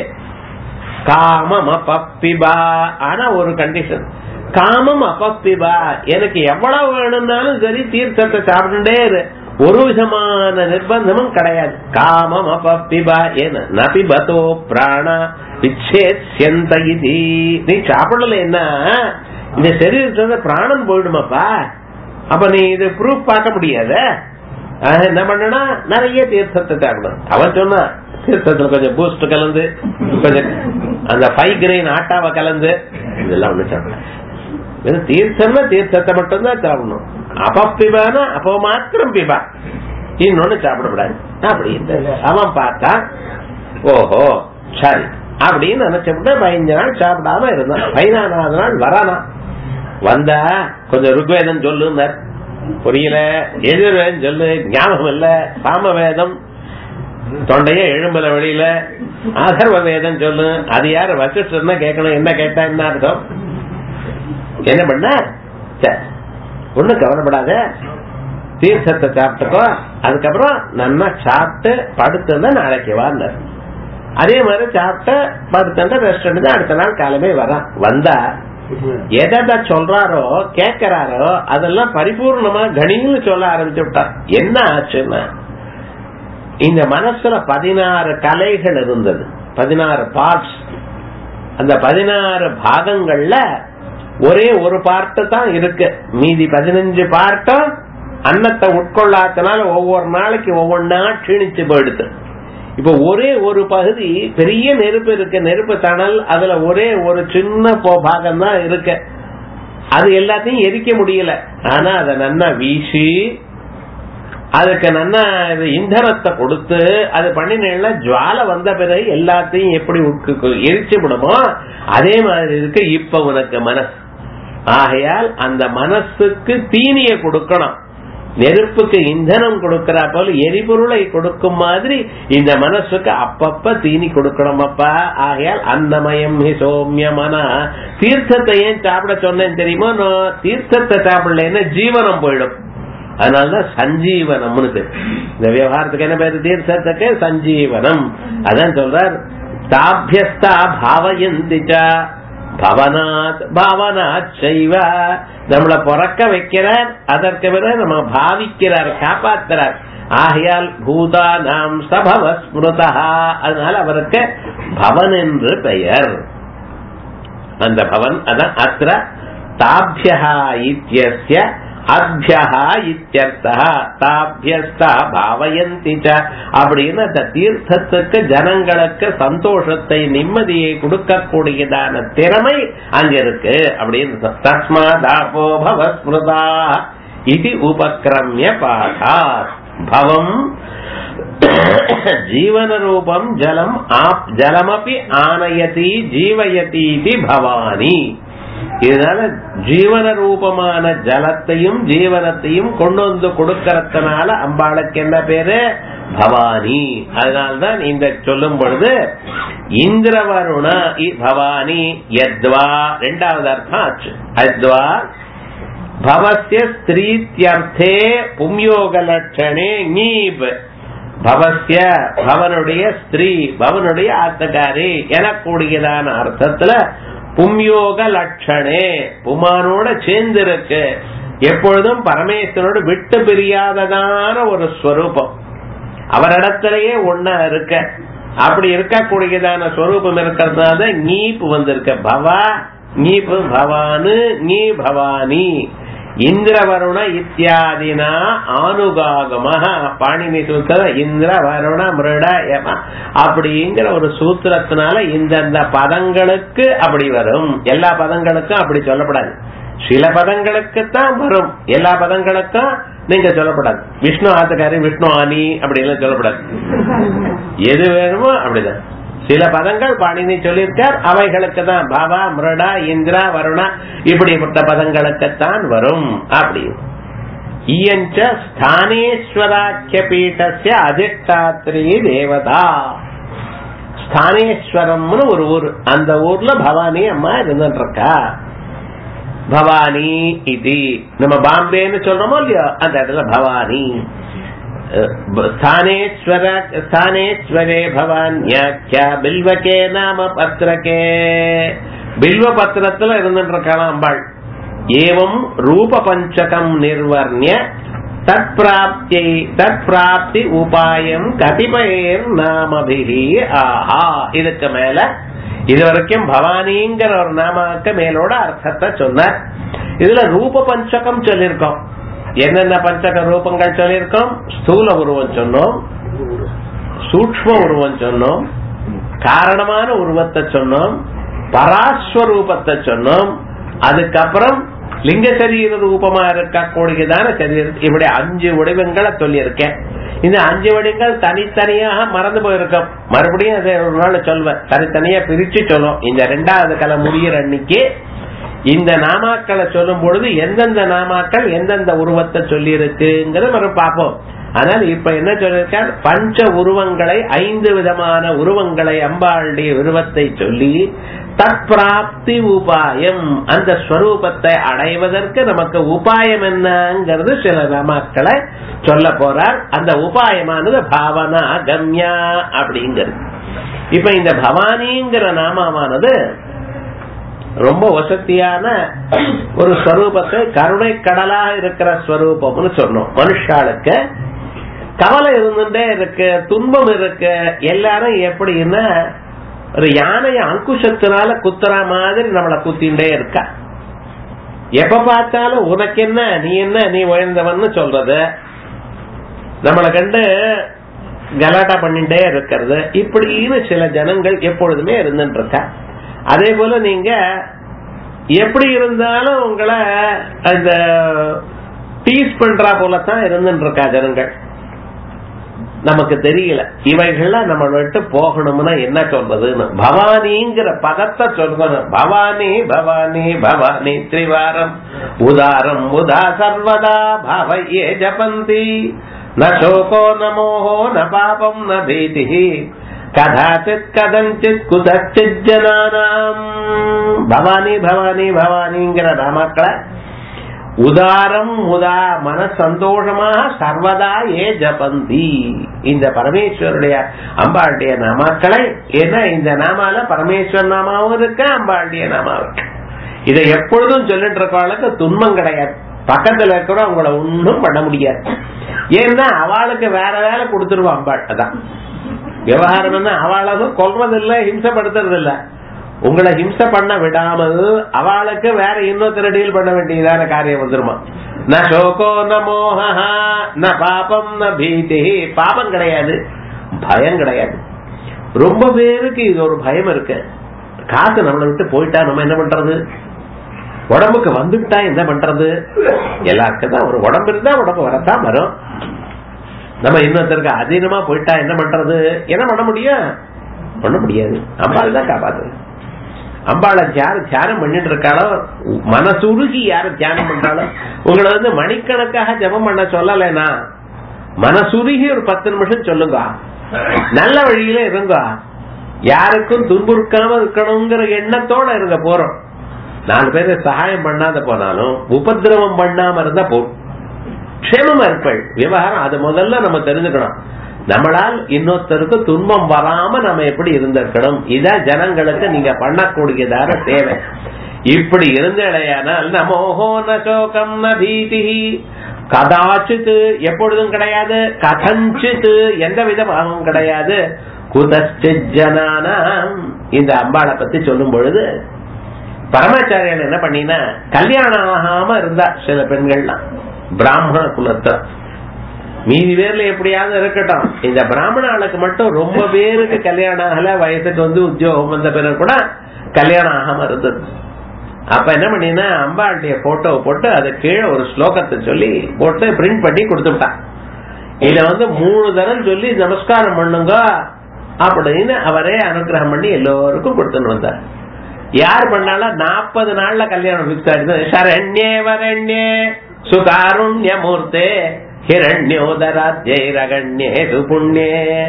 காமம் அப்பப்பிபா ஆனா ஒரு கண்டிஷன் காமம் அப்பப்பிபா எனக்கு எவ்வளவு வேணும்னாலும் சரி தீர்த்தத்தை சாப்பிட்டுட்டே இரு ஒரு விதமான நிர்பந்தமும் கிடையாது காமம் அப்பப்பிபா ஏன நபிபதோ பிராண விச்சேத்யந்த இது நீ சாப்பிடல என்ன இந்த சரீரத்துல பிராணம் போயிடுமாப்பா அப்ப நீ இது ப்ரூஃப் பார்க்க முடியாத என்ன பண்ணனா நிறைய தீர்த்தத்தை சாப்பிடும் அவன் சொன்னா தீர்த்தத்துல கொஞ்சம் பூஸ்ட் கலந்து கொஞ்சம் அந்த ஃபைவ் கிரெயின் ஆட்டாவை கலந்து இதெல்லாம் ஒண்ணு சாப்பிட தீர்த்தம்னா தீர்த்தத்தை மட்டும்தான் சாப்பிடணும் அப்பப்பிபானா அப்போ மாத்திரம் பிபா இன்னொன்னு சாப்பிடக்கூடாது அப்படின்னு அவன் பார்த்தா ஓஹோ சரி அப்படின்னு நினைச்சப்பட்டு பதினஞ்சு நாள் சாப்பிடாம இருந்தான் பதினாறாவது நாள் வரானா வந்தா கொஞ்சம் ருக்வேதம் சொல்லுன்னார் புரியல எதிர்வேதம் சொல்லு ஞாபகம் இல்ல சாம வேதம் தொண்டைய எழும்பல வெளியில ஆதர்வ வேதம் சொல்லு அது யாரு வசிஷ்டர்னா கேட்கணும் என்ன கேட்டா என்ன அர்த்தம் என்ன பண்ண ஒண்ணும் கவலைப்படாத தீர்த்தத்தை சாப்பிட்டுக்கோ அதுக்கப்புறம் நல்லா சாப்பிட்டு படுத்துன்னா நாளைக்கு வாங்க அதே மாதிரி சாப்பிட்டு படுத்துட்டு ரெஸ்ட் எடுத்து அடுத்த நாள் காலமே வரான் வந்தா எதை சொல்றாரோ கேட்கிறாரோ அதெல்லாம் பரிபூர்ணமா கணின்னு சொல்ல ஆரம்பிச்சு விட்டார் என்ன ஆச்சுன்னா இந்த மனசுல பதினாறு கலைகள் இருந்தது பதினாறு பார்ட்ஸ் அந்த பதினாறு பாகங்கள்ல ஒரே ஒரு பார்ட்டு தான் இருக்கு மீதி பதினஞ்சு பார்ட்டும் அன்னத்தை உட்கொள்ளாதனால ஒவ்வொரு நாளைக்கு ஒவ்வொன்னா க்ஷீணிச்சு போயிடுது இப்ப ஒரே ஒரு பகுதி பெரிய நெருப்பு இருக்கு நெருப்பு தணல் அதுல ஒரே ஒரு சின்ன பாகம் தான் இருக்கு அது எல்லாத்தையும் எரிக்க முடியல ஆனா அதை நன்னா வீசி அதுக்கு நன்னா இந்தனத்தை கொடுத்து அது பண்ணினா ஜுவால வந்த பிறகு எல்லாத்தையும் எப்படி எரிச்சு விடுமோ அதே மாதிரி இருக்கு இப்ப உனக்கு மனசு ஆகையால் அந்த மனசுக்கு தீனிய கொடுக்கணும் நெருப்புக்கு இந்தனம் கொடுக்கறா போல எரிபொருளை கொடுக்கும் மாதிரி இந்த மனசுக்கு அப்பப்ப தீனி கொடுக்கணும் அப்பா ஆகையால் அன்னமயம் ஹி சோமியமன தீர்த்தத்தை ஏன் சாப்பிட சொன்னேன் தெரியுமா தீர்த்தத்தை சாப்பிடலன்னா ஜீவனம் போயிடும் அதனாலதான் சஞ்சீவனம்னு பேர் இந்த விவகாரத்துக்கு என்ன பேரு தீர்த்தத்துக்கு சஞ்சீவனம் அதான் சொல்றார் தாபியஸ்தா பாவயந்திச்சா பவனாத் பாவனாத் செய்வ நம்மள பிறக்க வைக்கிறார் அதற்கு பிறகு நம்ம பாவிக்கிறார் காப்பாத்துறார் ஆகையால் பூதா நாம் சபவ ஸ்மிருதா அதனால அவருக்கு பவன் என்று பெயர் அந்த பவன் அதான் அத்திர தாபியா இத்தியஸ்ய அத்தியா இத்தியர்த்தா தாபியஸ்தா பாவயந்தி அப்படின்னு அந்த தீர்த்தத்துக்கு ஜனங்களுக்கு சந்தோஷத்தை நிம்மதியை கொடுக்கக்கூடியதான திறமை அங்க இருக்கு அப்படின்னு தஸ்மா தாபோ பவஸ்மிருதா இது உபக்கிரமிய பாடா பவம் ஜீவனரூபம் ஜலம் ஆப் ஜலமபி ஆனயதி ஜீவயதி பவானி இதனால ஜீவன ரூபமான ஜலத்தையும் ஜீவனத்தையும் கொண்டு வந்து கொடுக்கறதுனால அம்பாளுக்கு என்ன பேரு பவானி அதனால்தான் இந்த சொல்லும் பொழுது இந்திரவருண பவானி யத்வா ரெண்டாவது அர்த்தம் ஆச்சு அத்வா பவசிய ஸ்திரீத்தியர்த்தே பும்யோக லட்சணே நீப் பவசிய பவனுடைய ஸ்திரீ பவனுடைய ஆத்தகாரி எனக்கூடியதான அர்த்தத்துல பும்யோக லட்சணே புமானோட சேர்ந்து இருக்கு எப்பொழுதும் பரமேஸ்வரோடு விட்டு பிரியாததான ஒரு ஸ்வரூபம் அவரிடத்திலேயே ஒன்னா இருக்க அப்படி இருக்கக்கூடியதான ஸ்வரூபம் இருக்கிறதுனால நீப்பு வந்திருக்க பவா நீப்பு பவானு நீ பவானி இந்திர வருண இத்தியாதினா ஆனுகாகம பாணினி சூத்திர இந்திர வருண மிருட யம அப்படிங்கிற ஒரு சூத்திரத்தினால இந்தந்த பதங்களுக்கு அப்படி வரும் எல்லா பதங்களுக்கும் அப்படி சொல்லப்படாது சில பதங்களுக்கு தான் வரும் எல்லா பதங்களுக்கும் நீங்க சொல்லப்படாது விஷ்ணு ஆத்துக்காரி விஷ்ணு ஆனி அப்படி எல்லாம் சொல்லப்படாது எது வேணுமோ அப்படிதான் சில பதங்கள் பாணினி சொல்லியிருக்கார் அவைகளுக்கு தான் பாபா மிருடா இந்திரா வருணா இப்படிப்பட்ட பதங்களுக்குத்தான் வரும் அப்படி இயஞ்ச ஸ்தானேஸ்வராக்கிய பீட்டஸ்ய அதிஷ்டாத்திரி தேவதா ஸ்தானேஸ்வரம்னு ஒரு ஊர் அந்த ஊர்ல பவானி அம்மா இருந்துட்டு இருக்கா பவானி இது நம்ம பாம்பேன்னு சொல்றோமோ இல்லையோ அந்த இடத்துல பவானி ஸ்தானேஸ்வர ஸ்தானேஸ்வரே பவான்யாக்கியா பில்வகே நாம பத்திரகே பில்வ பத்திரத்துல இருந்துட்டு இருக்கலாம் அம்பாள் ஏவம் ரூப பஞ்சகம் நிர்வர்ணிய தற்பிராப்தி தற்பிராப்தி உபாயம் கதிபயர் நாமபிகி ஆஹா இதுக்கு மேல இது வரைக்கும் பவானிங்கிற ஒரு நாமாக்க மேலோட அர்த்தத்தை சொன்னார் இதுல ரூப பஞ்சகம் சொல்லியிருக்கோம் என்னென்ன பஞ்சக ரூபங்கள் சொல்லியிருக்கோம் ஸ்தூல உருவம் சொன்னோம் சூக்ம உருவம் சொன்னோம் காரணமான உருவத்தை சொன்னோம் பராஸ்வரூபத்தை சொன்னோம் அதுக்கப்புறம் லிங்க சரீர ரூபமா இருக்கக்கூடியதான சரீரம் இப்படி அஞ்சு வடிவங்களை சொல்லியிருக்கேன் இந்த அஞ்சு வடிவங்கள் தனித்தனியாக மறந்து போயிருக்கோம் மறுபடியும் அதை ஒரு நாள் சொல்வேன் தனித்தனியா பிரிச்சு சொல்லும் இந்த ரெண்டாவது கலை முடிகிற அன்னைக்கு இந்த நாமாக்களை சொல்லும் பொழுது எந்தெந்த நாமாக்கள் எந்தெந்த உருவத்தை சொல்லி இருக்குங்கிறத நம்ம பார்ப்போம் ஆனால் இப்ப என்ன சொல்லியிருக்கார் பஞ்ச உருவங்களை ஐந்து விதமான உருவங்களை அம்பாளுடைய உருவத்தை சொல்லி தற்பிராப்தி உபாயம் அந்த ஸ்வரூபத்தை அடைவதற்கு நமக்கு உபாயம் என்னங்கிறது சில நாமாக்களை சொல்ல போறார் அந்த உபாயமானது பாவனா கம்யா அப்படிங்கிறது இப்ப இந்த பவானிங்கிற நாமமானது ரொம்ப வசதியான ஒரு ஸ்வரூபத்தை கருணை கடலா இருக்கிற ஸ்வரூபம்னு சொன்னோம் மனுஷாளுக்கு கவலை இருந்துட்டே இருக்கு துன்பம் இருக்கு எல்லாரும் எப்படின்னா ஒரு யானைய அங்குஷத்தினால குத்துற மாதிரி நம்மள குத்திண்டே இருக்கா எப்ப பார்த்தாலும் உனக்கு என்ன நீ என்ன நீ உயர்ந்தவன்னு சொல்றது நம்மளை கண்டு கலாட்டா பண்ணிட்டே இருக்கிறது இப்படின்னு சில ஜனங்கள் எப்பொழுதுமே இருந்துட்டு இருக்கா அதே போல நீங்க எப்படி இருந்தாலும் உங்களை அந்த டீஸ் பண்றா போலத்தான் இருந்துட்டு இருக்கா ஜனங்கள் நமக்கு தெரியல இவைகள்லாம் நம்ம விட்டு போகணும்னா என்ன சொல்றதுன்னு பவானிங்கிற பதத்தை சொல்லணும் பவானி பவானி பவானி திரிவாரம் உதாரம் உதா சர்வதா பாவையே ஜபந்தி ந சோகோ ந மோகோ ந பாபம் ந பீதி கதாச்சித் கதஞ்சித் குதச்சித் ஜனானாம் பவானி பவானி பவானிங்கிற நாமக்களை உதாரம் முதா மன சந்தோஷமாக சர்வதா ஏ ஜபந்தி இந்த பரமேஸ்வருடைய அம்பாளுடைய நாமாக்களை ஏன்னா இந்த நாமால பரமேஸ்வர் நாமாவும் இருக்கு அம்பாளுடைய நாமாவும் இருக்கு இதை எப்பொழுதும் சொல்லிட்டு இருக்கவளுக்கு துன்பம் கிடையாது பக்கத்துல இருக்கிற உங்களை ஒன்னும் பண்ண முடியாது ஏன்னா அவளுக்கு வேற வேலை கொடுத்துருவா அம்பாள் அதான் விவகாரம் அவளும் கொல்றது இல்ல ஹிம்சப்படுத்துறது இல்ல உங்களை ஹிம்சை பண்ண விடாமல் அவளுக்கு வேற இன்னொருத்தர டீல் பண்ண வேண்டியதான காரியம் வந்துருமா ந சோகோ ந மோகா ந பாபம் ந பீதி பாபம் கிடையாது பயம் கிடையாது ரொம்ப பேருக்கு இது ஒரு பயம் இருக்கு காசு நம்மளை விட்டு போயிட்டா நம்ம என்ன பண்றது உடம்புக்கு வந்துட்டா என்ன பண்றது எல்லாருக்கும் தான் ஒரு உடம்பு இருந்தா உடம்பு வரத்தான் வரும் நம்ம இன்னொருத்தருக்கு அதீனமா போயிட்டா என்ன பண்றது என்ன பண்ண முடியும் பண்ண முடியாது அம்பாள் தான் காப்பாத்து அம்பாளை யாரு தியானம் பண்ணிட்டு இருக்காளோ மனசுருகி யாரு தியானம் பண்றாளோ உங்களை வந்து மணிக்கணக்காக ஜபம் பண்ண சொல்லலைனா மனசுருகி ஒரு பத்து நிமிஷம் சொல்லுங்க நல்ல வழியில இருங்க யாருக்கும் துன்புறுக்காம இருக்கணுங்கிற எண்ணத்தோட இருங்க போறோம் நாலு பேர் சகாயம் பண்ணாத போனாலும் உபதிரவம் பண்ணாம இருந்தா போதும் க்ஷேமமா இருப்பள் விவகாரம் அது முதல்ல நம்ம தெரிஞ்சுக்கணும் நம்மளால் இன்னொருத்தருக்கு துன்பம் வராம நம்ம எப்படி இருந்திருக்கணும் இதான் ஜனங்களுக்கு நீங்க பண்ணக்கூடியதான தேவை இப்படி இருந்தடையானால் நமோகோ நோகம் ந பீதி கதாச்சித்து எப்பொழுதும் கிடையாது கதஞ்சித்து எந்த விதமாகவும் கிடையாது குதச்சித் ஜனானாம் இந்த அம்பாளை பத்தி சொல்லும் பொழுது பரமாச்சாரியன் என்ன பண்ணினா கல்யாணம் ஆகாம இருந்தா சில பெண்கள்லாம் பிராமண குலத்தை மீதி பேர்ல எப்படியாவது இருக்கட்டும் இந்த பிராமண ஆளுக்கு மட்டும் ரொம்ப பேருக்கு கல்யாணம் ஆகல வயசுக்கு வந்து உத்தியோகம் வந்த பிறகு கூட கல்யாணம் ஆகாம இருந்தது அப்ப என்ன பண்ணினா அம்பாளுடைய போட்டோ போட்டு அது கீழே ஒரு ஸ்லோகத்தை சொல்லி போட்டு பிரிண்ட் பண்ணி கொடுத்துட்டான் இத வந்து மூணு தரம் சொல்லி நமஸ்காரம் பண்ணுங்க அப்படின்னு அவரே அனுகிரகம் பண்ணி எல்லோருக்கும் கொடுத்துன்னு வந்தார் யார் பண்ணாலும் நாற்பது நாள்ல கல்யாணம் பிக்ஸ் ஆயிடுது சரண்யே வரண்யே சுகாருண்யமூர்த்தே हिरण्योदराद्यैरगण्ये सुपुण्ये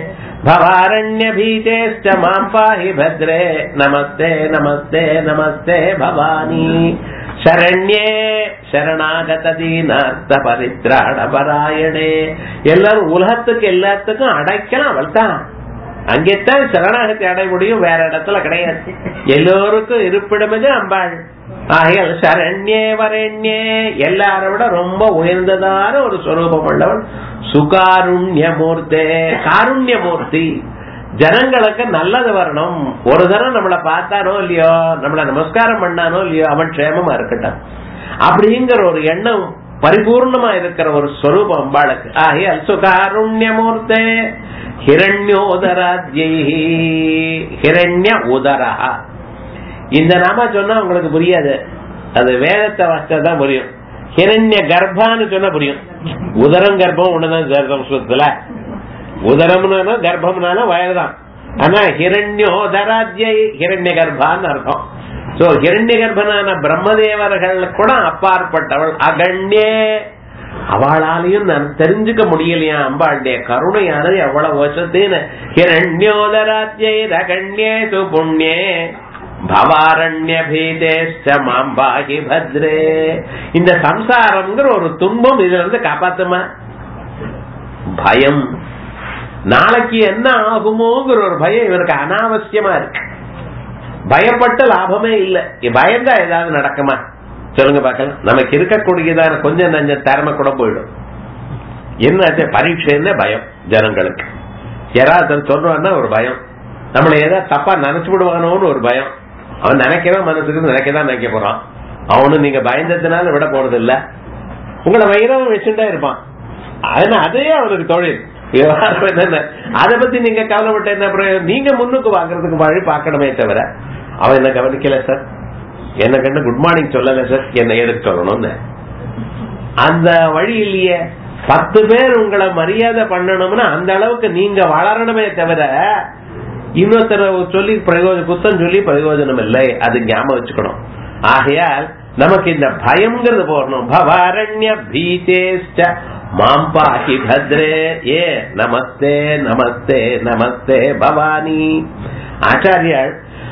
भवारण्यभीतेश्च माम् पाहि भद्रे नमस्ते नमस्ते नमस्ते भवानी ಶರಣ್ಯೇ ಶರಣಾಗತ ದೀನಾರ್த்த பரித்ராண பராயணே எல்லாரும் உலகத்துக்கு எல்லாத்துக்கும் அடைக்கலாம் அவள் தான் அங்கேத்தான் சரணாகத்தை அடைய முடியும் வேற இடத்துல கிடையாது எல்லோருக்கும் இருப்பிடமிது அம்பாள் ஆகையால் சரண்யே வரண்யே எல்லாரை விட ரொம்ப உயர்ந்ததான ஒரு ஸ்வரூபம் உள்ளவள் சுகாருண்யமூர்த்தே காருண்யமூர்த்தி ஜனங்களுக்கு நல்லது வரணும் ஒரு தரம் நம்மளை பார்த்தானோ இல்லையோ நம்மள நமஸ்காரம் பண்ணானோ இல்லையோ அவன் க்ஷேமமா இருக்கட்டும் அப்படிங்கிற ஒரு எண்ணம் பரிபூர்ணமா இருக்கிற ஒரு ஸ்வரூபம் அம்பாளுக்கு ஆகையால் சுகாருண்யமூர்த்தே ஹிரண்யோதராத்யை ஹிரண்ய உதரா இந்த நாம சொன்னா உங்களுக்கு புரியாது அது வேதத்தை வாசிச்சா தான் புரியும் ஹிரண்ய கர்ப்பான்னு சொன்னா புரியும் உதரம் கர்ப்பம் ஒண்ணுதான் சார் சம்ஸ்கிருதத்துல உதரம்னா கர்ப்பம்னால வயதுதான் ஆனா ஹிரண்யோதராத்யை ஹிரண்ய கர்ப்பான்னு அர்த்தம் சோ ஹிரண்ய கர்ப்பனான பிரம்மதேவர்கள் கூட அப்பாற்பட்டவள் அகண்யே அவளாலையும் நான் தெரிஞ்சுக்க முடியலையா அம்பாளுடைய கருணையானது எவ்வளவு வருஷத்தின்னு ஹிரண்யோதராத்யை ரகண்யே சுபுண்யே பவாரண்ய பீதேஷ்ட மாம்பாகி பத்ரே இந்த சம்சாரம்ங்கிற ஒரு துன்பம் இதுல இருந்து காப்பாத்துமா பயம் நாளைக்கு என்ன ஆகுமோங்கிற ஒரு பயம் இவருக்கு அனாவசியமா இருக்கு பயப்பட்ட லாபமே இல்ல பயந்தா ஏதாவது நடக்குமா சொல்லுங்க பாக்கலாம் நமக்கு இருக்கக்கூடியதான கொஞ்சம் நஞ்ச திறமை கூட போயிடும் என்ன பரீட்சை பயம் ஜனங்களுக்கு யாராவது சொல்றான்னா ஒரு பயம் நம்மளை ஏதாவது தப்பா நினைச்சு விடுவானோன்னு ஒரு பயம் அவன் நினைக்கவே மனசுக்கு நினைக்கதான் நினைக்க போறான் அவனு நீங்க பயந்ததுனால விட போறது இல்ல உங்களை வைரம் வச்சுட்டே இருப்பான் அதனால அதே அவனுக்கு தொழில் விவகாரம் என்னென்ன அதை பத்தி நீங்க கவலைப்பட்ட என்ன பிரயோஜனம்? நீங்க முன்னுக்கு வாங்குறதுக்கு வழி பார்க்கணுமே தவிர அவன் என்ன கவனிக்கல சார் என்ன கண்டு குட் மார்னிங் சொல்லல சார் என்ன எதுக்கு சொல்லணும்னு அந்த வழி இல்லையே பத்து பேர் உங்களை மரியாதை பண்ணணும்னா அந்த அளவுக்கு நீங்க வளரணுமே தவிர இன்னொருத்தர சொல்லி பிரயோஜனம் குத்தம் சொல்லி பிரயோஜனம் இல்லை அது ஞாபகம் வச்சுக்கணும் ஆகையால் நமக்கு இந்த பயம்ங்கிறது போடணும் பவாரண்ய பீதேஷ்ட மாம் பாஹி பத்ரே ஏ நமஸ்தே நமஸ்தே நமஸ்தே பவானி ஆச்சாரியால்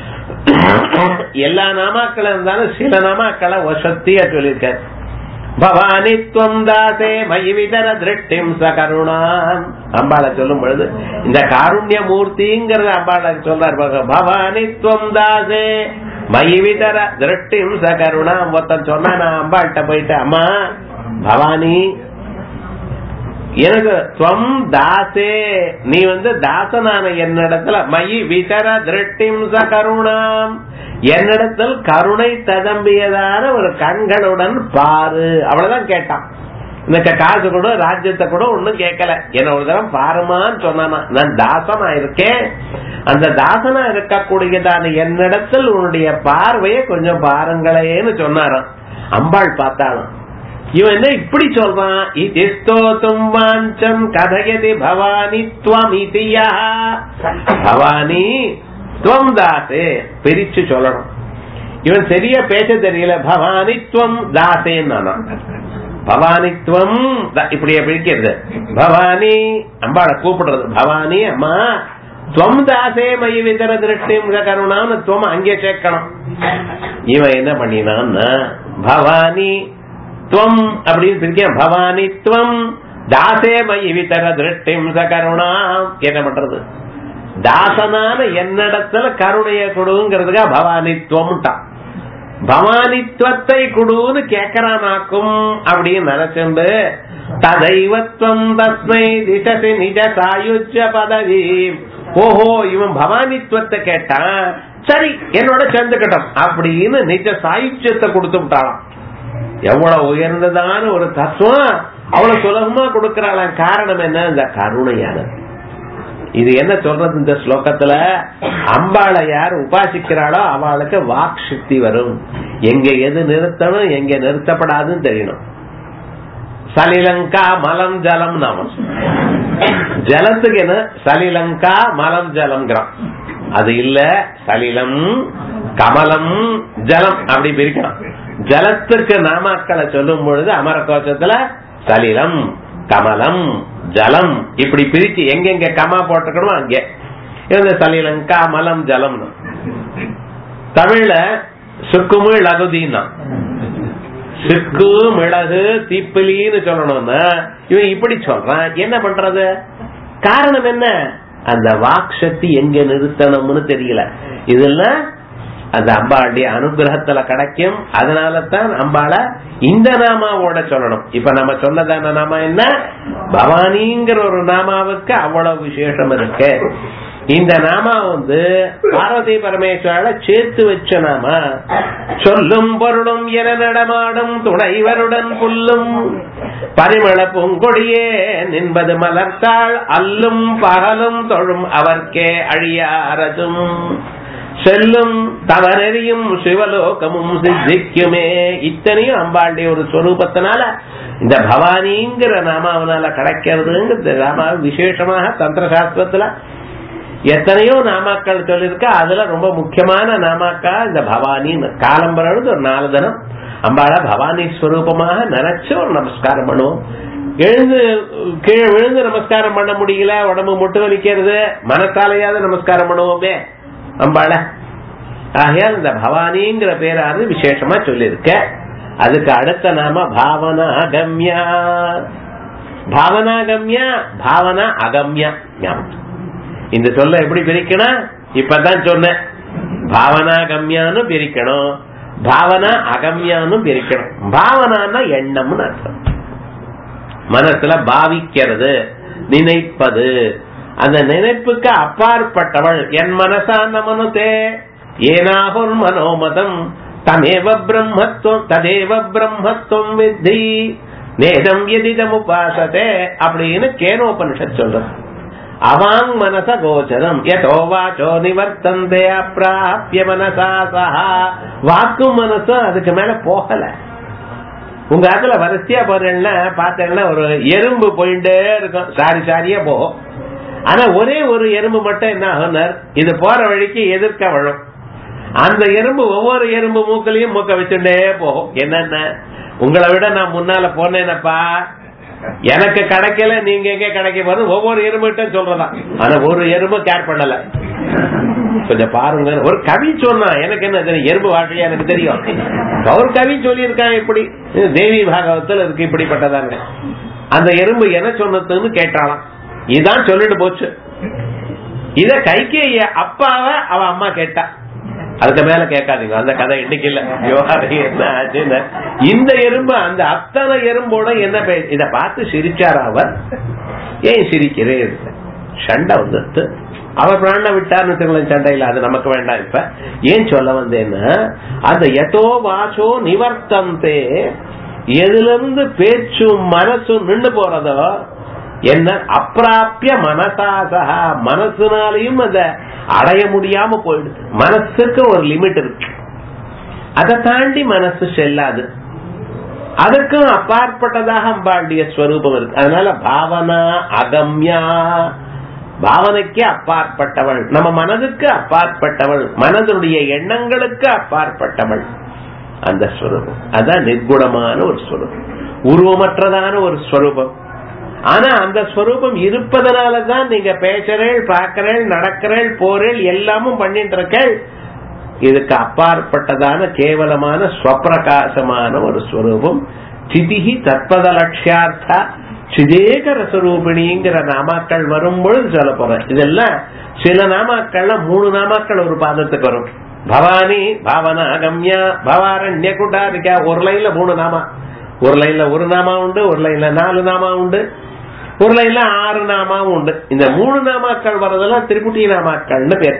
எல்லா நாமாக்களும் இருந்தாலும் சில நாமாக்களை வசத்தியா சொல்லியிருக்காரு பவானி துவம் தாசே மயி விதர திருஷ்டிம் சகருணாம் அம்பாளை சொல்லும் பொழுது இந்த காருண்ய மூர்த்திங்கிறத அம்பாளை சொல்றாரு பாருங்க. பவானி துவம் தாசே மயி விதர திருஷ்டிம் சகருணாம் ஒருத்தன் சொன்னா நான் அம்பாள்கிட்ட போயிட்டு அம்மா பவானி எனக்கு துவம் தாசே நீ வந்து தாசனான என்னிடத்துல மயி விதர திருஷ்டிம் சகருணாம் என்னிடத்தில் கருணை ததம்பியதான ஒரு கண்களுடன் பாரு அவ்வளவுதான் கேட்டான் இந்த க- காசு கூட ராஜ்யத்தை கூட ஒண்ணும் கேட்கல என்ன ஒரு தரம் பாருமான்னு சொன்னானா நான் தாசனா இருக்கேன் அந்த தாசனா இருக்கக்கூடியதான என்னிடத்தில் உன்னுடைய பார்வையை கொஞ்சம் பாருங்களேன்னு சொன்னாராம் அம்பாள் பார்த்தாலும் இவன் என்ன இப்படி சொல்றான் இதிஸ்தோத்தும் வாஞ்சம் கதயதி பவானி துவமிதியா பவானி துவம் தாசே பிரிச்சு சொல்லணும் இவன் சரியா பேச தெரியல பவானித்வம் தாசேன்னு பவானித்வம் த- இப்படியே பிடிக்கிறது பவானி அம்பாளை கூப்பிடுறது பவானி அம்மா துவம் தாசே மயி விதர திருஷ்டிம் கருணான்னு துவம் அங்கே சேர்க்கணும் இவன் என்ன பண்ணினான்னா பவானி துவம் அப்படின்னு பிரிக்க பவானி துவம் தாசே மயி விதர திருஷ்டிம் ச கருணா என்ன பண்றது தாசனான என்னிடத்துல கருணைய கொடுங்கிறதுக்கா பவானித்துவம்ட்டான் பவானித்துவத்தை குடுன்னு கேக்குறானாக்கும் அப்படின்னு நினைச்சுண்டு ததைவத்வம் தஸ்மை திசசி நிஜ சாயுஜ பதவி ஓஹோ இவன் பவானித்துவத்தை கேட்டான் சரி என்னோட சேர்ந்துக்கட்டும் அப்படின்னு நிஜ சாயுஜ்யத்தை கொடுத்து விட்டாளாம் எவ்வளவு உயர்ந்ததான ஒரு தத்துவம் அவ்வளவு சுலபமா கொடுக்கறாளாம் காரணம் என்ன இந்த கருணையானது இது என்ன சொல்றது இந்த ஸ்லோகத்துல அம்பாளை யார் உபாசிக்கிறாளோ அவளுக்கு வாக் சக்தி வரும் எங்க எது நிறுத்தணும் எங்க நிறுத்தப்படாதுன்னு தெரியணும் சலிலங்கா மலம் ஜலம் நாம ஜலத்துக்கு என்ன சலிலங்கா மலம் ஜலம்ங்கிறான் அது இல்ல சலிலம் கமலம் ஜலம் அப்படி பிரிக்கலாம் ஜலத்துக்கு நாமாக்களை சொல்லும் பொழுது அமர கோஷத்துல சலிலம் கமலம் ஜலம் இப்படி பிரிச்சு எங்கெங்க கமா போட்டுக்கணுமோ அங்கே இந்த சலிலங்கா மலம் ஜலம் தமிழ்ல சுக்குமு லகுதின்னா சிக்கு மிளகு தீப்பிலின்னு சொல்லணும்னா இவன் இப்படி சொல்றான் என்ன பண்றது காரணம் என்ன அந்த வாக் சக்தி எங்க நிறுத்தணும்னு தெரியல இதெல்லாம் அந்த அம்பாளுடைய அனுகிரகத்துல கிடைக்கும் அதனால தான் அம்பாளை இந்த நாமாவோட சொல்லணும் இப்ப நம்ம சொன்னதான நாமா என்ன பவானிங்கிற ஒரு நாமாவுக்கு அவ்வளவு விசேஷம் இருக்கு இந்த நாமா வந்து பார்வதி பரமேஸ்வரால சேர்த்து வச்ச நாமா சொல்லும் பொருளும் என நடமாடும் துணைவருடன் புல்லும் பரிமள பூங்கொடியே நின்பது மலர்த்தாள் அல்லும் பகலும் தொழும் அவர்க்கே அழியாரதும் செல்லும் தவறெறியும் சிவலோகமும் சித்திக்குமே இத்தனையும் அம்பாளுடைய ஒரு ஸ்வரூபத்தினால இந்த பவானிங்கிற நாமாவனால கிடைக்கிறதுங்கிறது நாமா விசேஷமாக தந்திர சாஸ்திரத்துல எத்தனையோ நாமாக்கள் சொல்லியிருக்கா அதுல ரொம்ப முக்கியமான நாமாக்கா இந்த பவானி காலம்பரது ஒரு நாலு தினம் அம்பாள பவானி ஸ்வரூபமாக நினைச்சு ஒரு நமஸ்காரம் பண்ணுவோம் எழுந்து கீழே விழுந்து நமஸ்காரம் பண்ண முடியல உடம்பு முட்டு வலிக்கிறது மனசாலையாவது நமஸ்காரம் பண்ணுவோமே அம்பாள ஆகையால் இந்த பவானிங்கிற பேராது விசேஷமா சொல்லியிருக்க அதுக்கு அடுத்த நாம பாவனா அகம்யா பாவனா கம்யா பாவனா அகம்யா ஞாபகம் இந்த சொல்ல எப்படி பிரிக்கணும் இப்பதான் சொன்னேன் பாவனா கம்யான்னு பிரிக்கணும் பாவனா அகம்யான்னு பிரிக்கணும் பாவனான்னா எண்ணம்னு அர்த்தம் மனசுல பாவிக்கிறது நினைப்பது அந்த நினைப்புக்கு அப்பாற்பட்டவள் என் மனசான மனுதே ஏனாகும் மனோமதம் தமேவ பிரம்மத்துவம் ததேவ பிரம்மத்துவம் வித்தி நேதம் எதிதம் உபாசதே அப்படின்னு கேனோபனிஷத் சொல்றது அவாங் மனச கோச்சரம் எதோ வாச்சோ நிவர்த்தந்தே அப்பிராபிய மனசா சஹா வாக்கு மனசும் அதுக்கு மேல போகல உங்க அதுல வரிசையா போறேன்னா பாத்தீங்கன்னா ஒரு எறும்பு போயிட்டே இருக்கும் சாரி சாரியா போகும் ஆனா ஒரே ஒரு எறும்பு மட்டும் என்ன ஆகுனர் இது போற வழிக்கு எதிர்க்க வழும் அந்த எறும்பு ஒவ்வொரு எறும்பு மூக்களையும் மூக்க வச்சுட்டே போகும் என்னென்ன உங்களை விட நான் முன்னால போனேனப்பா எனக்கு கிடைக்கல நீங்க எங்க கிடைக்க போறது ஒவ்வொரு எறும்புகிட்ட சொல்றதா ஆனா ஒரு எறும்பு கேர் பண்ணல கொஞ்சம் பாருங்க ஒரு கவி சொன்னா எனக்கு என்ன தெரியும் எறும்பு வாழ்க்கையா எனக்கு தெரியும் ஒரு கவி சொல்லியிருக்கான் இப்படி தேவி பாகவத்தில் இருக்கு இப்படிப்பட்டதாங்க அந்த எறும்பு என்ன சொன்னதுன்னு கேட்டாலாம் இதான் சொல்லிட்டு போச்சு இத கைகேய அப்பாவ அவ அம்மா கேட்டா அதுக்கு மேல கேட்காதீங்க அந்த கதை இன்னைக்கு இல்ல விவகாரம் என்ன ஆச்சுன்னு இந்த எறும்பு அந்த அத்தனை எறும்போட என்ன பே- இத பார்த்து சிரிச்சார் அவர் ஏன் சிரிக்கிறேன் சண்டை வந்துட்டு அவர் பிராண விட்டார்னு வச்சுக்கோங்களேன் சண்டையில அது நமக்கு வேண்டாம் இப்ப ஏன் சொல்ல வந்தேன்னா அந்த எதோ வாசோ நிவர்த்தந்தே எதுல இருந்து பேச்சும் மனசும் நின்று போறதோ என்ன அப்பிராப்பிய மனசாசகா மனசுனாலையும் அத அடைய முடியாம போயிடுது மனசுக்கு ஒரு லிமிட் இருக்கு அதை தாண்டி மனசு செல்லாது அதற்கும் அப்பாற்பட்டதாக அம்பாளுடைய ஸ்வரூபம் இருக்கு அதனால பாவனா அகம்யா பாவனைக்கு அப்பாற்பட்டவள் நம்ம மனதுக்கு அப்பாற்பட்டவள் மனதுடைய எண்ணங்களுக்கு அப்பாற்பட்டவள் அந்த ஸ்வரூபம் அதான் நிர்குணமான ஒரு ஸ்வரூபம் உருவமற்றதான ஒரு ஸ்வரூபம் ஆனா அந்த ஸ்வரூபம் இருப்பதனாலதான் நீங்க பேசுறேள் பார்க்கிறேள் நடக்கிறேள் போறேள் எல்லாமும் பண்ணிட்டு இருக்கேள் இதுக்கு அப்பாற்பட்டதான கேவலமான ஸ்வப்பிரகாசமான ஒரு ஸ்வரூபம் சிதிகி தத்பத லட்சியார்த்த சிதேக ரசரூபிணிங்கிற நாமாக்கள் வரும்பொழுது சொல்ல போறேன் இதெல்லாம் சில நாமாக்கள்ல மூணு நாமாக்கள் ஒரு பாதத்துக்கு வரும் பவானி பாவனா கம்யா பவாரண்ய குட்டாரிக்கா ஒரு லைன்ல மூணு நாமா ஒரு லைன்ல ஒரு நாமா உண்டு ஒரு லைன்ல நாலு நாமா உண்டு ஒரு லைன்ல ஆறு நாமாவும் உண்டு இந்த மூணு நாமாக்கள் வர்றதெல்லாம் திரிபுட்டி நாமாக்கள்னு பேர்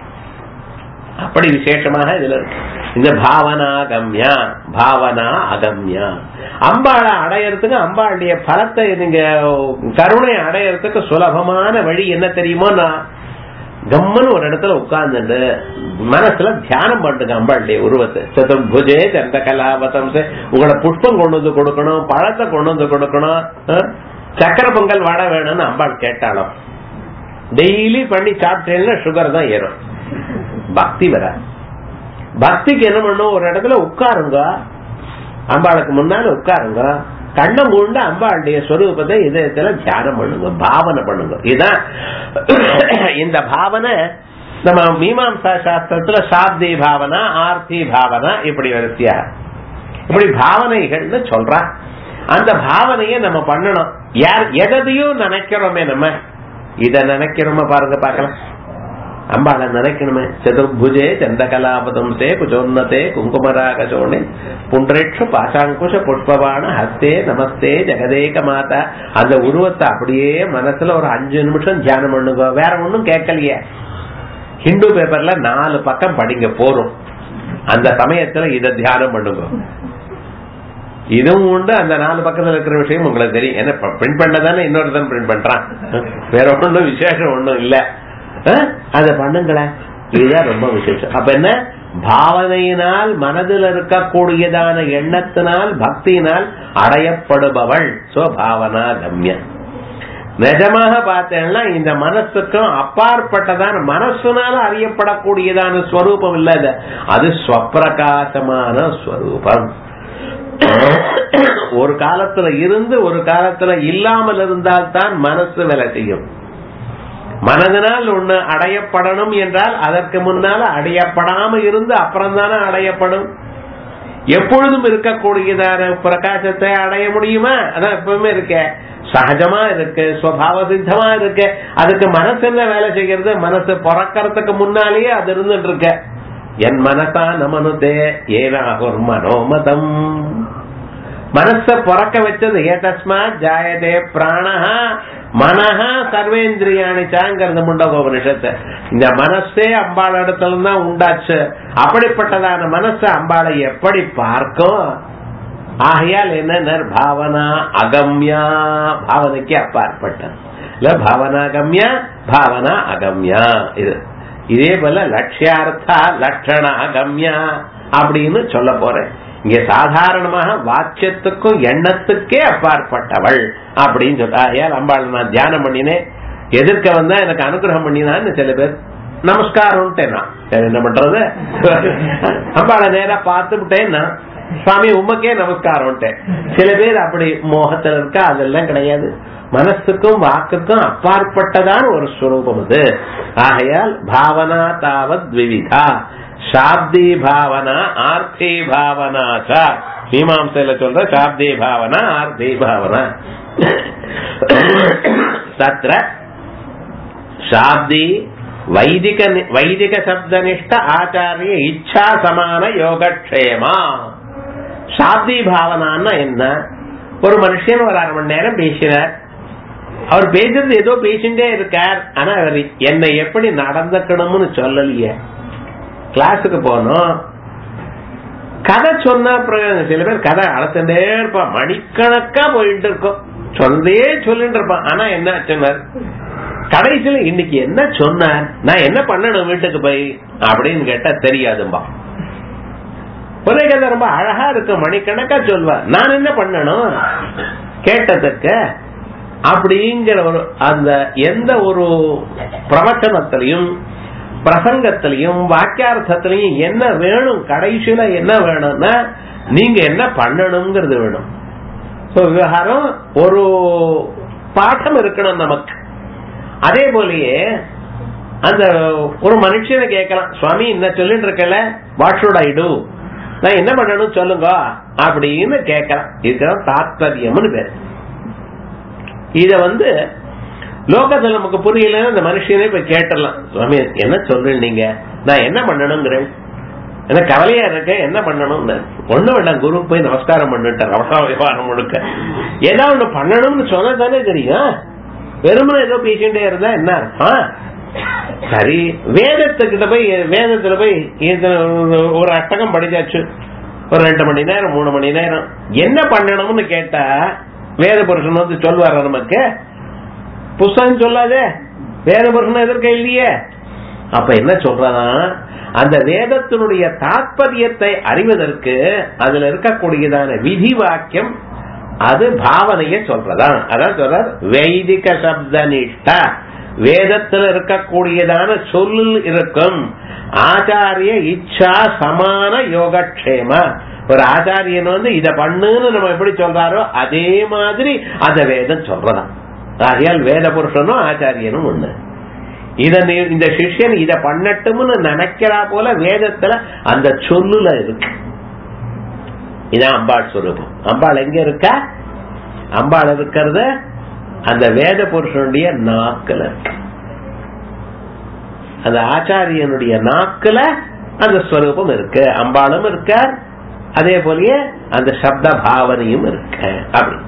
அப்படி விசேஷமாக இதுல இருக்கு இந்த பாவனா கம்யா பாவனா அகம்யா அம்பாளை அடையறதுக்கு அம்பாளுடைய பலத்தை நீங்க கருணை அடையறதுக்கு சுலபமான வழி என்ன தெரியுமோ நான் கம்மன் ஒரு இடத்துல உட்கார்ந்துட்டு மனசுல தியானம் பண்ணுங்க அம்பாளுடைய உருவத்தை சதுர்புஜே சந்த கலாபதம் உங்களை புஷ்பம் கொண்டு வந்து கொடுக்கணும் பழத்தை கொண்டு வந்து கொடுக்கணும் அஹ், சக்கரை பொங்கல் வடை வேணும்னு அம்பாள் கேட்டாலும் டெய்லி பண்ணி சாப்பிட்டேன்னா சுகர் தான் ஏறும் பக்தி வர பக்திக்கு என்ன பண்ணும் ஒரு இடத்துல உட்காருங்க அம்பாளுக்கு முன்னால உட்காருங்க கண்ணை மூண்டு அம்பாளுடைய ஸ்வரூபத்தை இதயத்துல தியானம் பண்ணுங்க பாவனை பண்ணுங்க இதுதான் இந்த பாவனை நம்ம மீமாம்சா சாஸ்திரத்துல சாப்தி பாவனா ஆர்த்தி பாவனா இப்படி வரிசையா இப்படி பாவனைகள்னு சொல்றா அந்த பாவனையை நம்ம பண்ணணும் யார் எதையும் நினைக்கிறோமே நம்ம இத நினைக்கிறோமா பாருங்க பாக்கலாம் அம்பாளை நினைக்கணுமே சதுர்புஜே சந்தகலாபதம்சே குச்சோன்னதே குங்குமராக சோனே புண்டரேட்சு பாசாங்குஷ புஷ்பவான ஹஸ்தே நமஸ்தே ஜெகதேக மாதா அந்த உருவத்தை அப்படியே மனசுல ஒரு அஞ்சு நிமிஷம் தியானம் பண்ணுங்க வேற ஒண்ணும் கேட்கலையே ஹிந்து பேப்பர்ல நாலு பக்கம் படிங்க போரும் அந்த சமயத்துல இத தியானம் பண்ணுங்க இதுவும் உண்டு அந்த நாலு பக்கத்துல இருக்கிற விஷயம் உங்களுக்கு தெரியும் என்ன பிரிண்ட் பண்ணதானே இன்னொருத்தன் பிரிண்ட் பண்றான் வேற ஒண்ணும் விசேஷம் ஒண்ணும் இல்ல அஹ், அத பண்ணுங்களேன் இதுதான் ரொம்ப விசேஷம் அப்ப என்ன பாவனையினால் மனதில் இருக்கக்கூடியதான எண்ணத்தினால் பக்தியினால் அடையப்படுபவள் சோ பாவனா கம்யா நிஜமாக பார்த்தேன்னா இந்த மனசுக்கும் அப்பாற்பட்டதான மனசுனால அறியப்படக்கூடியதான ஸ்வரூபம் இல்ல இது அது ஸ்வப்பிரகாசமான ஸ்வரூபம் ஒரு காலத்துல இருந்து ஒரு காலத்துல இல்லாமல் இருந்தால்தான் மனசு வேலை செய்யும் மனதினால் ஒண்ணு அடையப்படணும் என்றால் அதற்கு முன்னால அடையப்படாம இருந்து அப்புறம் தானே அடையப்படும் எப்பொழுதும் இருக்கக்கூடியதான பிரகாசத்தை அடைய முடியுமா அதான் எப்பவுமே இருக்க சகஜமா இருக்கு சுவாவ சித்தமா இருக்கு அதுக்கு மனசு என்ன வேலை செய்கிறது மனசு பிறக்கறதுக்கு முன்னாலேயே அது இருந்துட்டு இருக்க என் மனசா நமனுதே ஏனாகும் மனோமதம் மனச பிறக்க வச்சது ஏதஸ்மா ஜாயதே பிராணஹா மனஹா சர்வேந்திரியாணி சாங்கிறது முண்டகோபனிஷத்து இந்த மனசே அம்பாள் இடத்துல தான் உண்டாச்சு அப்படிப்பட்டதான மனசு அம்பாளை எப்படி பார்க்கும் ஆகையால் என்ன பாவனா அகம்யா பாவனைக்கு அப்பாற்பட்டது இல்ல பாவனா கம்யா பாவனா அகம்யா இது இதே போல லட்சியார்த்தா லட்சண அகம்யா அப்படின்னு சொல்ல போறேன் இங்க சாதாரணமாக வாக்கியத்துக்கும் எண்ணத்துக்கே அப்பாற்பட்டவள் அப்படின்னு சொல்ல ஆகையால் அம்பாள் நான் தியானம் பண்ணினேன் எதிர்க்க வந்தா எனக்கு அனுகிரகம் பண்ணினான்னு சில பேர் நமஸ்காரம்ட்டேன் நான் சரி, என்ன பண்றது அம்பாளை நேரா பார்த்து விட்டேன்னா சுவாமி உமக்கே நமஸ்காரம்ட்டேன் சில பேர் அப்படி மோகத்துல இருக்கா அதெல்லாம் கிடையாது மனசுக்கும் வாக்குக்கும் அப்பாற்பட்டதான ஒரு ஸ்வரூபம் அது ஆகையால் பாவனா தாவத் விவிதா சாப்தி பாவனா ஆர்த்தி பாவனா ச மீமாம்சையில சொல்ற சாப்தி பாவனா ஆர்த்தி பாவனா தத்ர சாப்தி வைதிக வைதிக சப்தனிஷ்ட ஆச்சாரிய இச்சா சமான யோகக்ஷேமா சாப்தி பாவனான்னா என்ன ஒரு மனுஷன் ஒரு அரை மணி நேரம் பேசினார் அவர் பேசுறது ஏதோ பேசிட்டே இருக்கார் ஆனா அவர் என்னை எப்படி நடந்துக்கணும்னு சொல்லலையே கிளாஸுக்கு போனோம் கதை சொன்னா பிரயோஜனம் சில பேர் கதை அழைச்சுட்டே இருப்பான் மணிக்கணக்கா போயிட்டு இருக்கோம் சொன்னதே சொல்லிட்டு இருப்பான் ஆனா என்ன சொன்னார் கடைசியில இன்னைக்கு என்ன சொன்னார் நான் என்ன பண்ணணும் வீட்டுக்கு போய் அப்படின்னு கேட்டா தெரியாதும்பா ஒரே கதை ரொம்ப அழகா இருக்கு மணிக்கணக்கா சொல்வார் நான் என்ன பண்ணணும் கேட்டதுக்கு அப்படிங்கிற ஒரு அந்த எந்த ஒரு பிரவச்சனத்திலையும் பிரசங்கத்திலையும் வாக்கியார்த்தத்திலையும் என்ன வேணும் கடைசியில என்ன வேணும்னா நீங்க என்ன பண்ணணுங்கிறது வேணும் So, விவகாரம் ஒரு பாடம் இருக்கணும் நமக்கு அதே போலயே அந்த ஒரு மனுஷனை கேட்கலாம் சுவாமி என்ன சொல்லிட்டு இருக்கல வாட் ஷுட் ஐ டூ நான் என்ன பண்ணணும் சொல்லுங்க அப்படின்னு கேட்கலாம் இதுதான் தாத்பரியம்னு பேர் இத வந்து லோகத்துல நமக்கு புரியலன்னு அந்த மனுஷனே போய் கேட்டுடலாம் சுவாமி என்ன சொல்றேன் நீங்க நான் என்ன பண்ணணுங்கிறேன் எனக்கு கவலையா இருக்க என்ன பண்ணணும்னு ஒண்ணு வேண்டாம் குரு போய் நமஸ்காரம் பண்ணிட்டார் அவசர விவகாரம் முழுக்க ஏதாவது ஒண்ணு பண்ணணும்னு சொன்னா தானே தெரியும் வெறுமனே ஏதோ பேசிட்டே இருந்தா என்ன அர்த்தம் சரி வேதத்துக்கிட்ட போய் வேதத்துல போய் இது ஒரு அட்டகம் படிச்சாச்சு ஒரு ரெண்டு மணி நேரம் மூணு மணி நேரம் என்ன பண்ணணும்னு கேட்டா வேத புருஷன் வந்து சொல்வார நமக்கு புஸ்தகம் சொல்லாதே வேத புருஷன் எதிர்க்க இல்லையே அப்ப என்ன சொல்றதா அந்த வேதத்தினுடைய தாற்பயத்தை அறிவதற்கு அதுல இருக்கக்கூடியதான விதி வாக்கியம் அது பாவனைய சொல்றதா அதான் சொல்றார் வைதிக சப்த நிஷ்டா வேதத்தில் இருக்கக்கூடியதான சொல்லில் இருக்கும் ஆச்சாரிய இச்சா சமான யோகக்ஷேம ஒரு ஆச்சாரியன் வந்து இத பண்ணுன்னு நம்ம எப்படி சொல்றாரோ அதே மாதிரி அந்த வேதம் சொல்றதாம் ஆகையால் வேத புருஷனும் ஆச்சாரியனும் ஒண்ணு இத நீ- இந்த சிஷ்யன் இத பண்ணட்டும்னு நினைக்கிறா போல வேதத்துல அந்த சொல்லுல இருக்கு இதான் அம்பாள் சுரூபம் அம்பாள் எங்க இருக்கா அம்பாள் இருக்கிறது அந்த வேத புருஷனுடைய நாக்குல இருக்கு அந்த ஆச்சாரியனுடைய நாக்குல அந்த ஸ்வரூபம் இருக்கு அம்பாளும் இருக்கார் அதே போலயே அந்த சப்த பாவனையும் இருக்கு அப்படி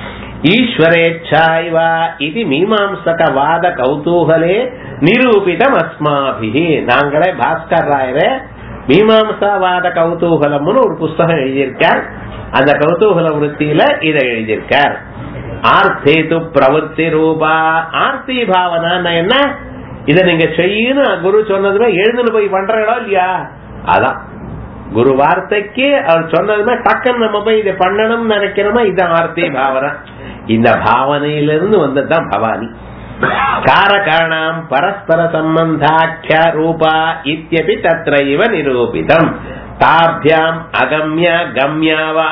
ஈஸ்வரேச்சாய்வா இது மீமாம்சக வாத கௌதூகலே நிரூபிதம் அஸ்மாபிஹி நாங்களே பாஸ்கர் ராயரே மீமாம்சாவாத கௌதூகலம்னு ஒரு புஸ்தகம் எழுதியிருக்கார் அந்த கௌதூகல விருத்தியில இதை எழுதியிருக்கார் ஆர்த்தேது பிரவൃத்தி ரூபா ஆர்த்தி பாவனா என்ன இத நீங்க செய்யணும் குரு சொன்னதுமே எழுந்துன்னு போய் பண்றீங்களா இல்லையா அதான் குரு வார்த்தைக்கு அவர் சொன்னதுமே டக்குன்னு நம்ம போய் இதை பண்ணணும்னு நினைக்கிறோமா இது ஆர்த்தி பாவனை இந்த பாவனையிலிருந்து வந்ததுதான் பவானி காரகாணாம் பரஸ்பர சம்பந்தாக்கிய ரூபா இத்தியபி தத்ர இவ நிரூபிதம் தாபியாம் அகம்ய கம்யாவா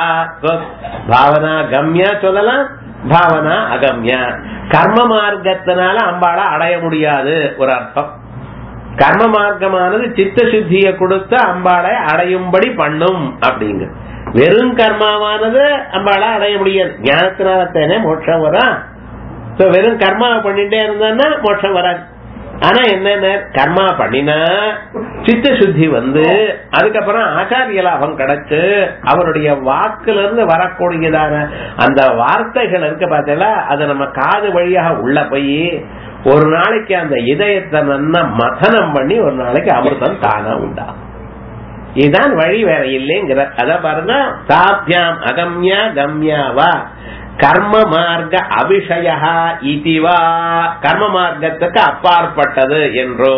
பாவனா கம்யா சொல்லலாம் பாவனா அகம்யா கர்ம மார்க்கத்தினால அம்பாளை அடைய முடியாது ஒரு அர்த்தம் கர்ம மார்க்கமானது சித்த சுத்திய கொடுத்து அம்பாளை அடையும்படி பண்ணும் அப்படிங்க வெறும் கர்மாவானது அம்பாளை அடைய முடியாது ஞானத்தினால தானே மோட்சம் வரும் So, வெறும் கர்மா பண்ணிட்டே இருந்தான்னா மோட்சம் வராது ஆனா என்னென்ன கர்மா பண்ணினா சித்த சுத்தி வந்து அதுக்கப்புறம் ஆச்சாரிய லாபம் கிடைச்சு அவருடைய வாக்குல இருந்து வரக்கூடியதான அந்த வார்த்தைகள் இருக்கு பார்த்தீங்களா அது நம்ம காது வழியாக உள்ள போய் ஒரு நாளைக்கு அந்த இதயத்தை நல்லா மதனம் பண்ணி ஒரு நாளைக்கு அமிர்தம் தானா உண்டாகும் இதுதான் வழி வேற இல்லைங்கிற அத பாருங்க சாத்தியாம் அகம்யா கம்யாவா கர்ம மார்க்க அபிஷயா இதுவா கர்ம மார்க்கத்துக்கு அப்பாற்பட்டது என்றோ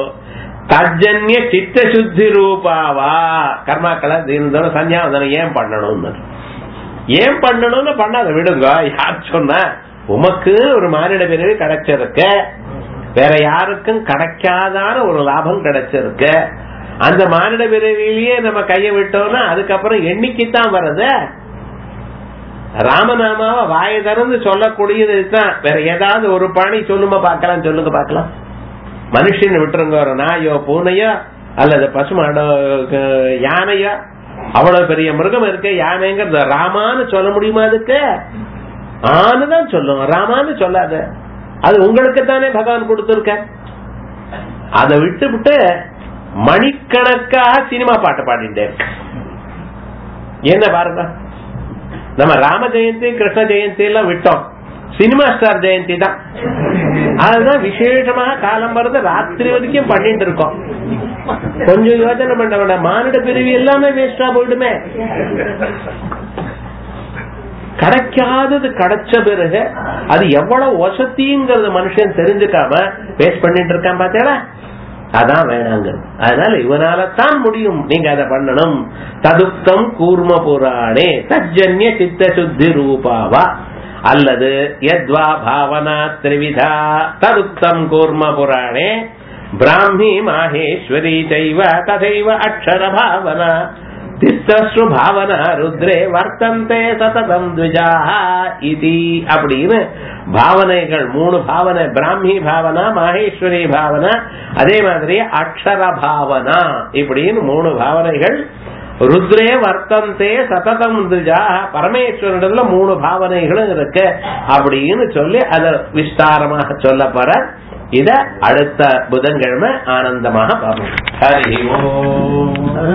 தஜன்ய சித்த சுத்தி ரூபாவா கர்மாக்களை தினந்தோறும் சந்தியாவதனம் ஏன் பண்ணணும்னு ஏன் பண்ணணும்னு பண்ணாத விடுங்க யார் சொன்னா உமக்கு ஒரு மானிட பிறவி கிடைச்சிருக்கு வேற யாருக்கும் கிடைக்காதான ஒரு லாபம் கிடைச்சிருக்கு அந்த மானிட பிறவிலேயே நம்ம கையை விட்டோம்னா அதுக்கப்புறம் எண்ணிக்கைத்தான் வருது ராமநாமாவை வாய திறந்து சொல்லக்கூடியது தான் வேற ஏதாவது ஒரு பாணி சொல்லுமா பார்க்கலாம் சொல்லுங்க பார்க்கலாம் மனுஷன் விட்டுருங்க ஒரு நாயோ பூனையோ அல்லது பசுமாடோ க- யானையோ அவ்வளவு பெரிய மிருகம் இருக்கு யானைங்கிறது ராமான்னு சொல்ல முடியுமா அதுக்கு ஆணுதான் சொல்லும் ராமான்னு சொல்லாத அது உங்களுக்கு தானே பகவான் கொடுத்திருக்க அதை விட்டு விட்டு மணிக்கணக்காக சினிமா பாட்டு பாடிட்டே இருக்கு என்ன பாருங்க நம்ம ராம ஜெயந்தி கிருஷ்ண ஜெயந்தி எல்லாம் விட்டோம் சினிமா ஸ்டார் ஜெயந்தி தான் அதுதான் விசேஷமாக காலம் வருது ராத்திரி வரைக்கும் பண்ணிட்டு இருக்கோம் கொஞ்சம் யோசனை பண்ண வேண்டாம் மானிட பிரிவு எல்லாமே வேஸ்டா போயிடுமே கிடைக்காதது கிடைச்ச பிறகு அது எவ்வளவு வசதிங்கிறது மனுஷன் தெரிஞ்சுக்காம வேஸ்ட் பண்ணிட்டு இருக்கான் பாத்தீங்களா அதான் வேணாங்கிறது அதனால இவனால தான் முடியும் நீங்க அதை பண்ணணும் ததுக்தம் கூர்ம புராணே தஜ்ஜன்ய சித்த சுத்தி ரூபாவா அல்லது யத்வா பாவனா திரிவிதா ததுக்தம் கூர்ம புராணே பிராமி மாஹேஸ்வரி செய்வ ததைவ அக்ஷர பாவனா திஸ்தஸ்ரு பாவனா ருத்ரே வர்த்தந்தே சததம் த்விஜா இதி அப்படின்னு பாவனைகள் மூணு பாவனை பிராமி பாவனா மாஹேஸ்வரி பாவனா அதே மாதிரி அக்ஷர பாவனா இப்படின்னு மூணு பாவனைகள் ருத்ரே வர்த்தந்தே சததம் திஜா பரமேஸ்வரனிடத்துல மூணு பாவனைகளும் இருக்கு அப்படின்னு சொல்லி அத விஸ்தாரமாக சொல்ல போற இத அடுத்த புதன்கிழமை ஆனந்தமாக பார்ப்போம் ஹரி ஓம்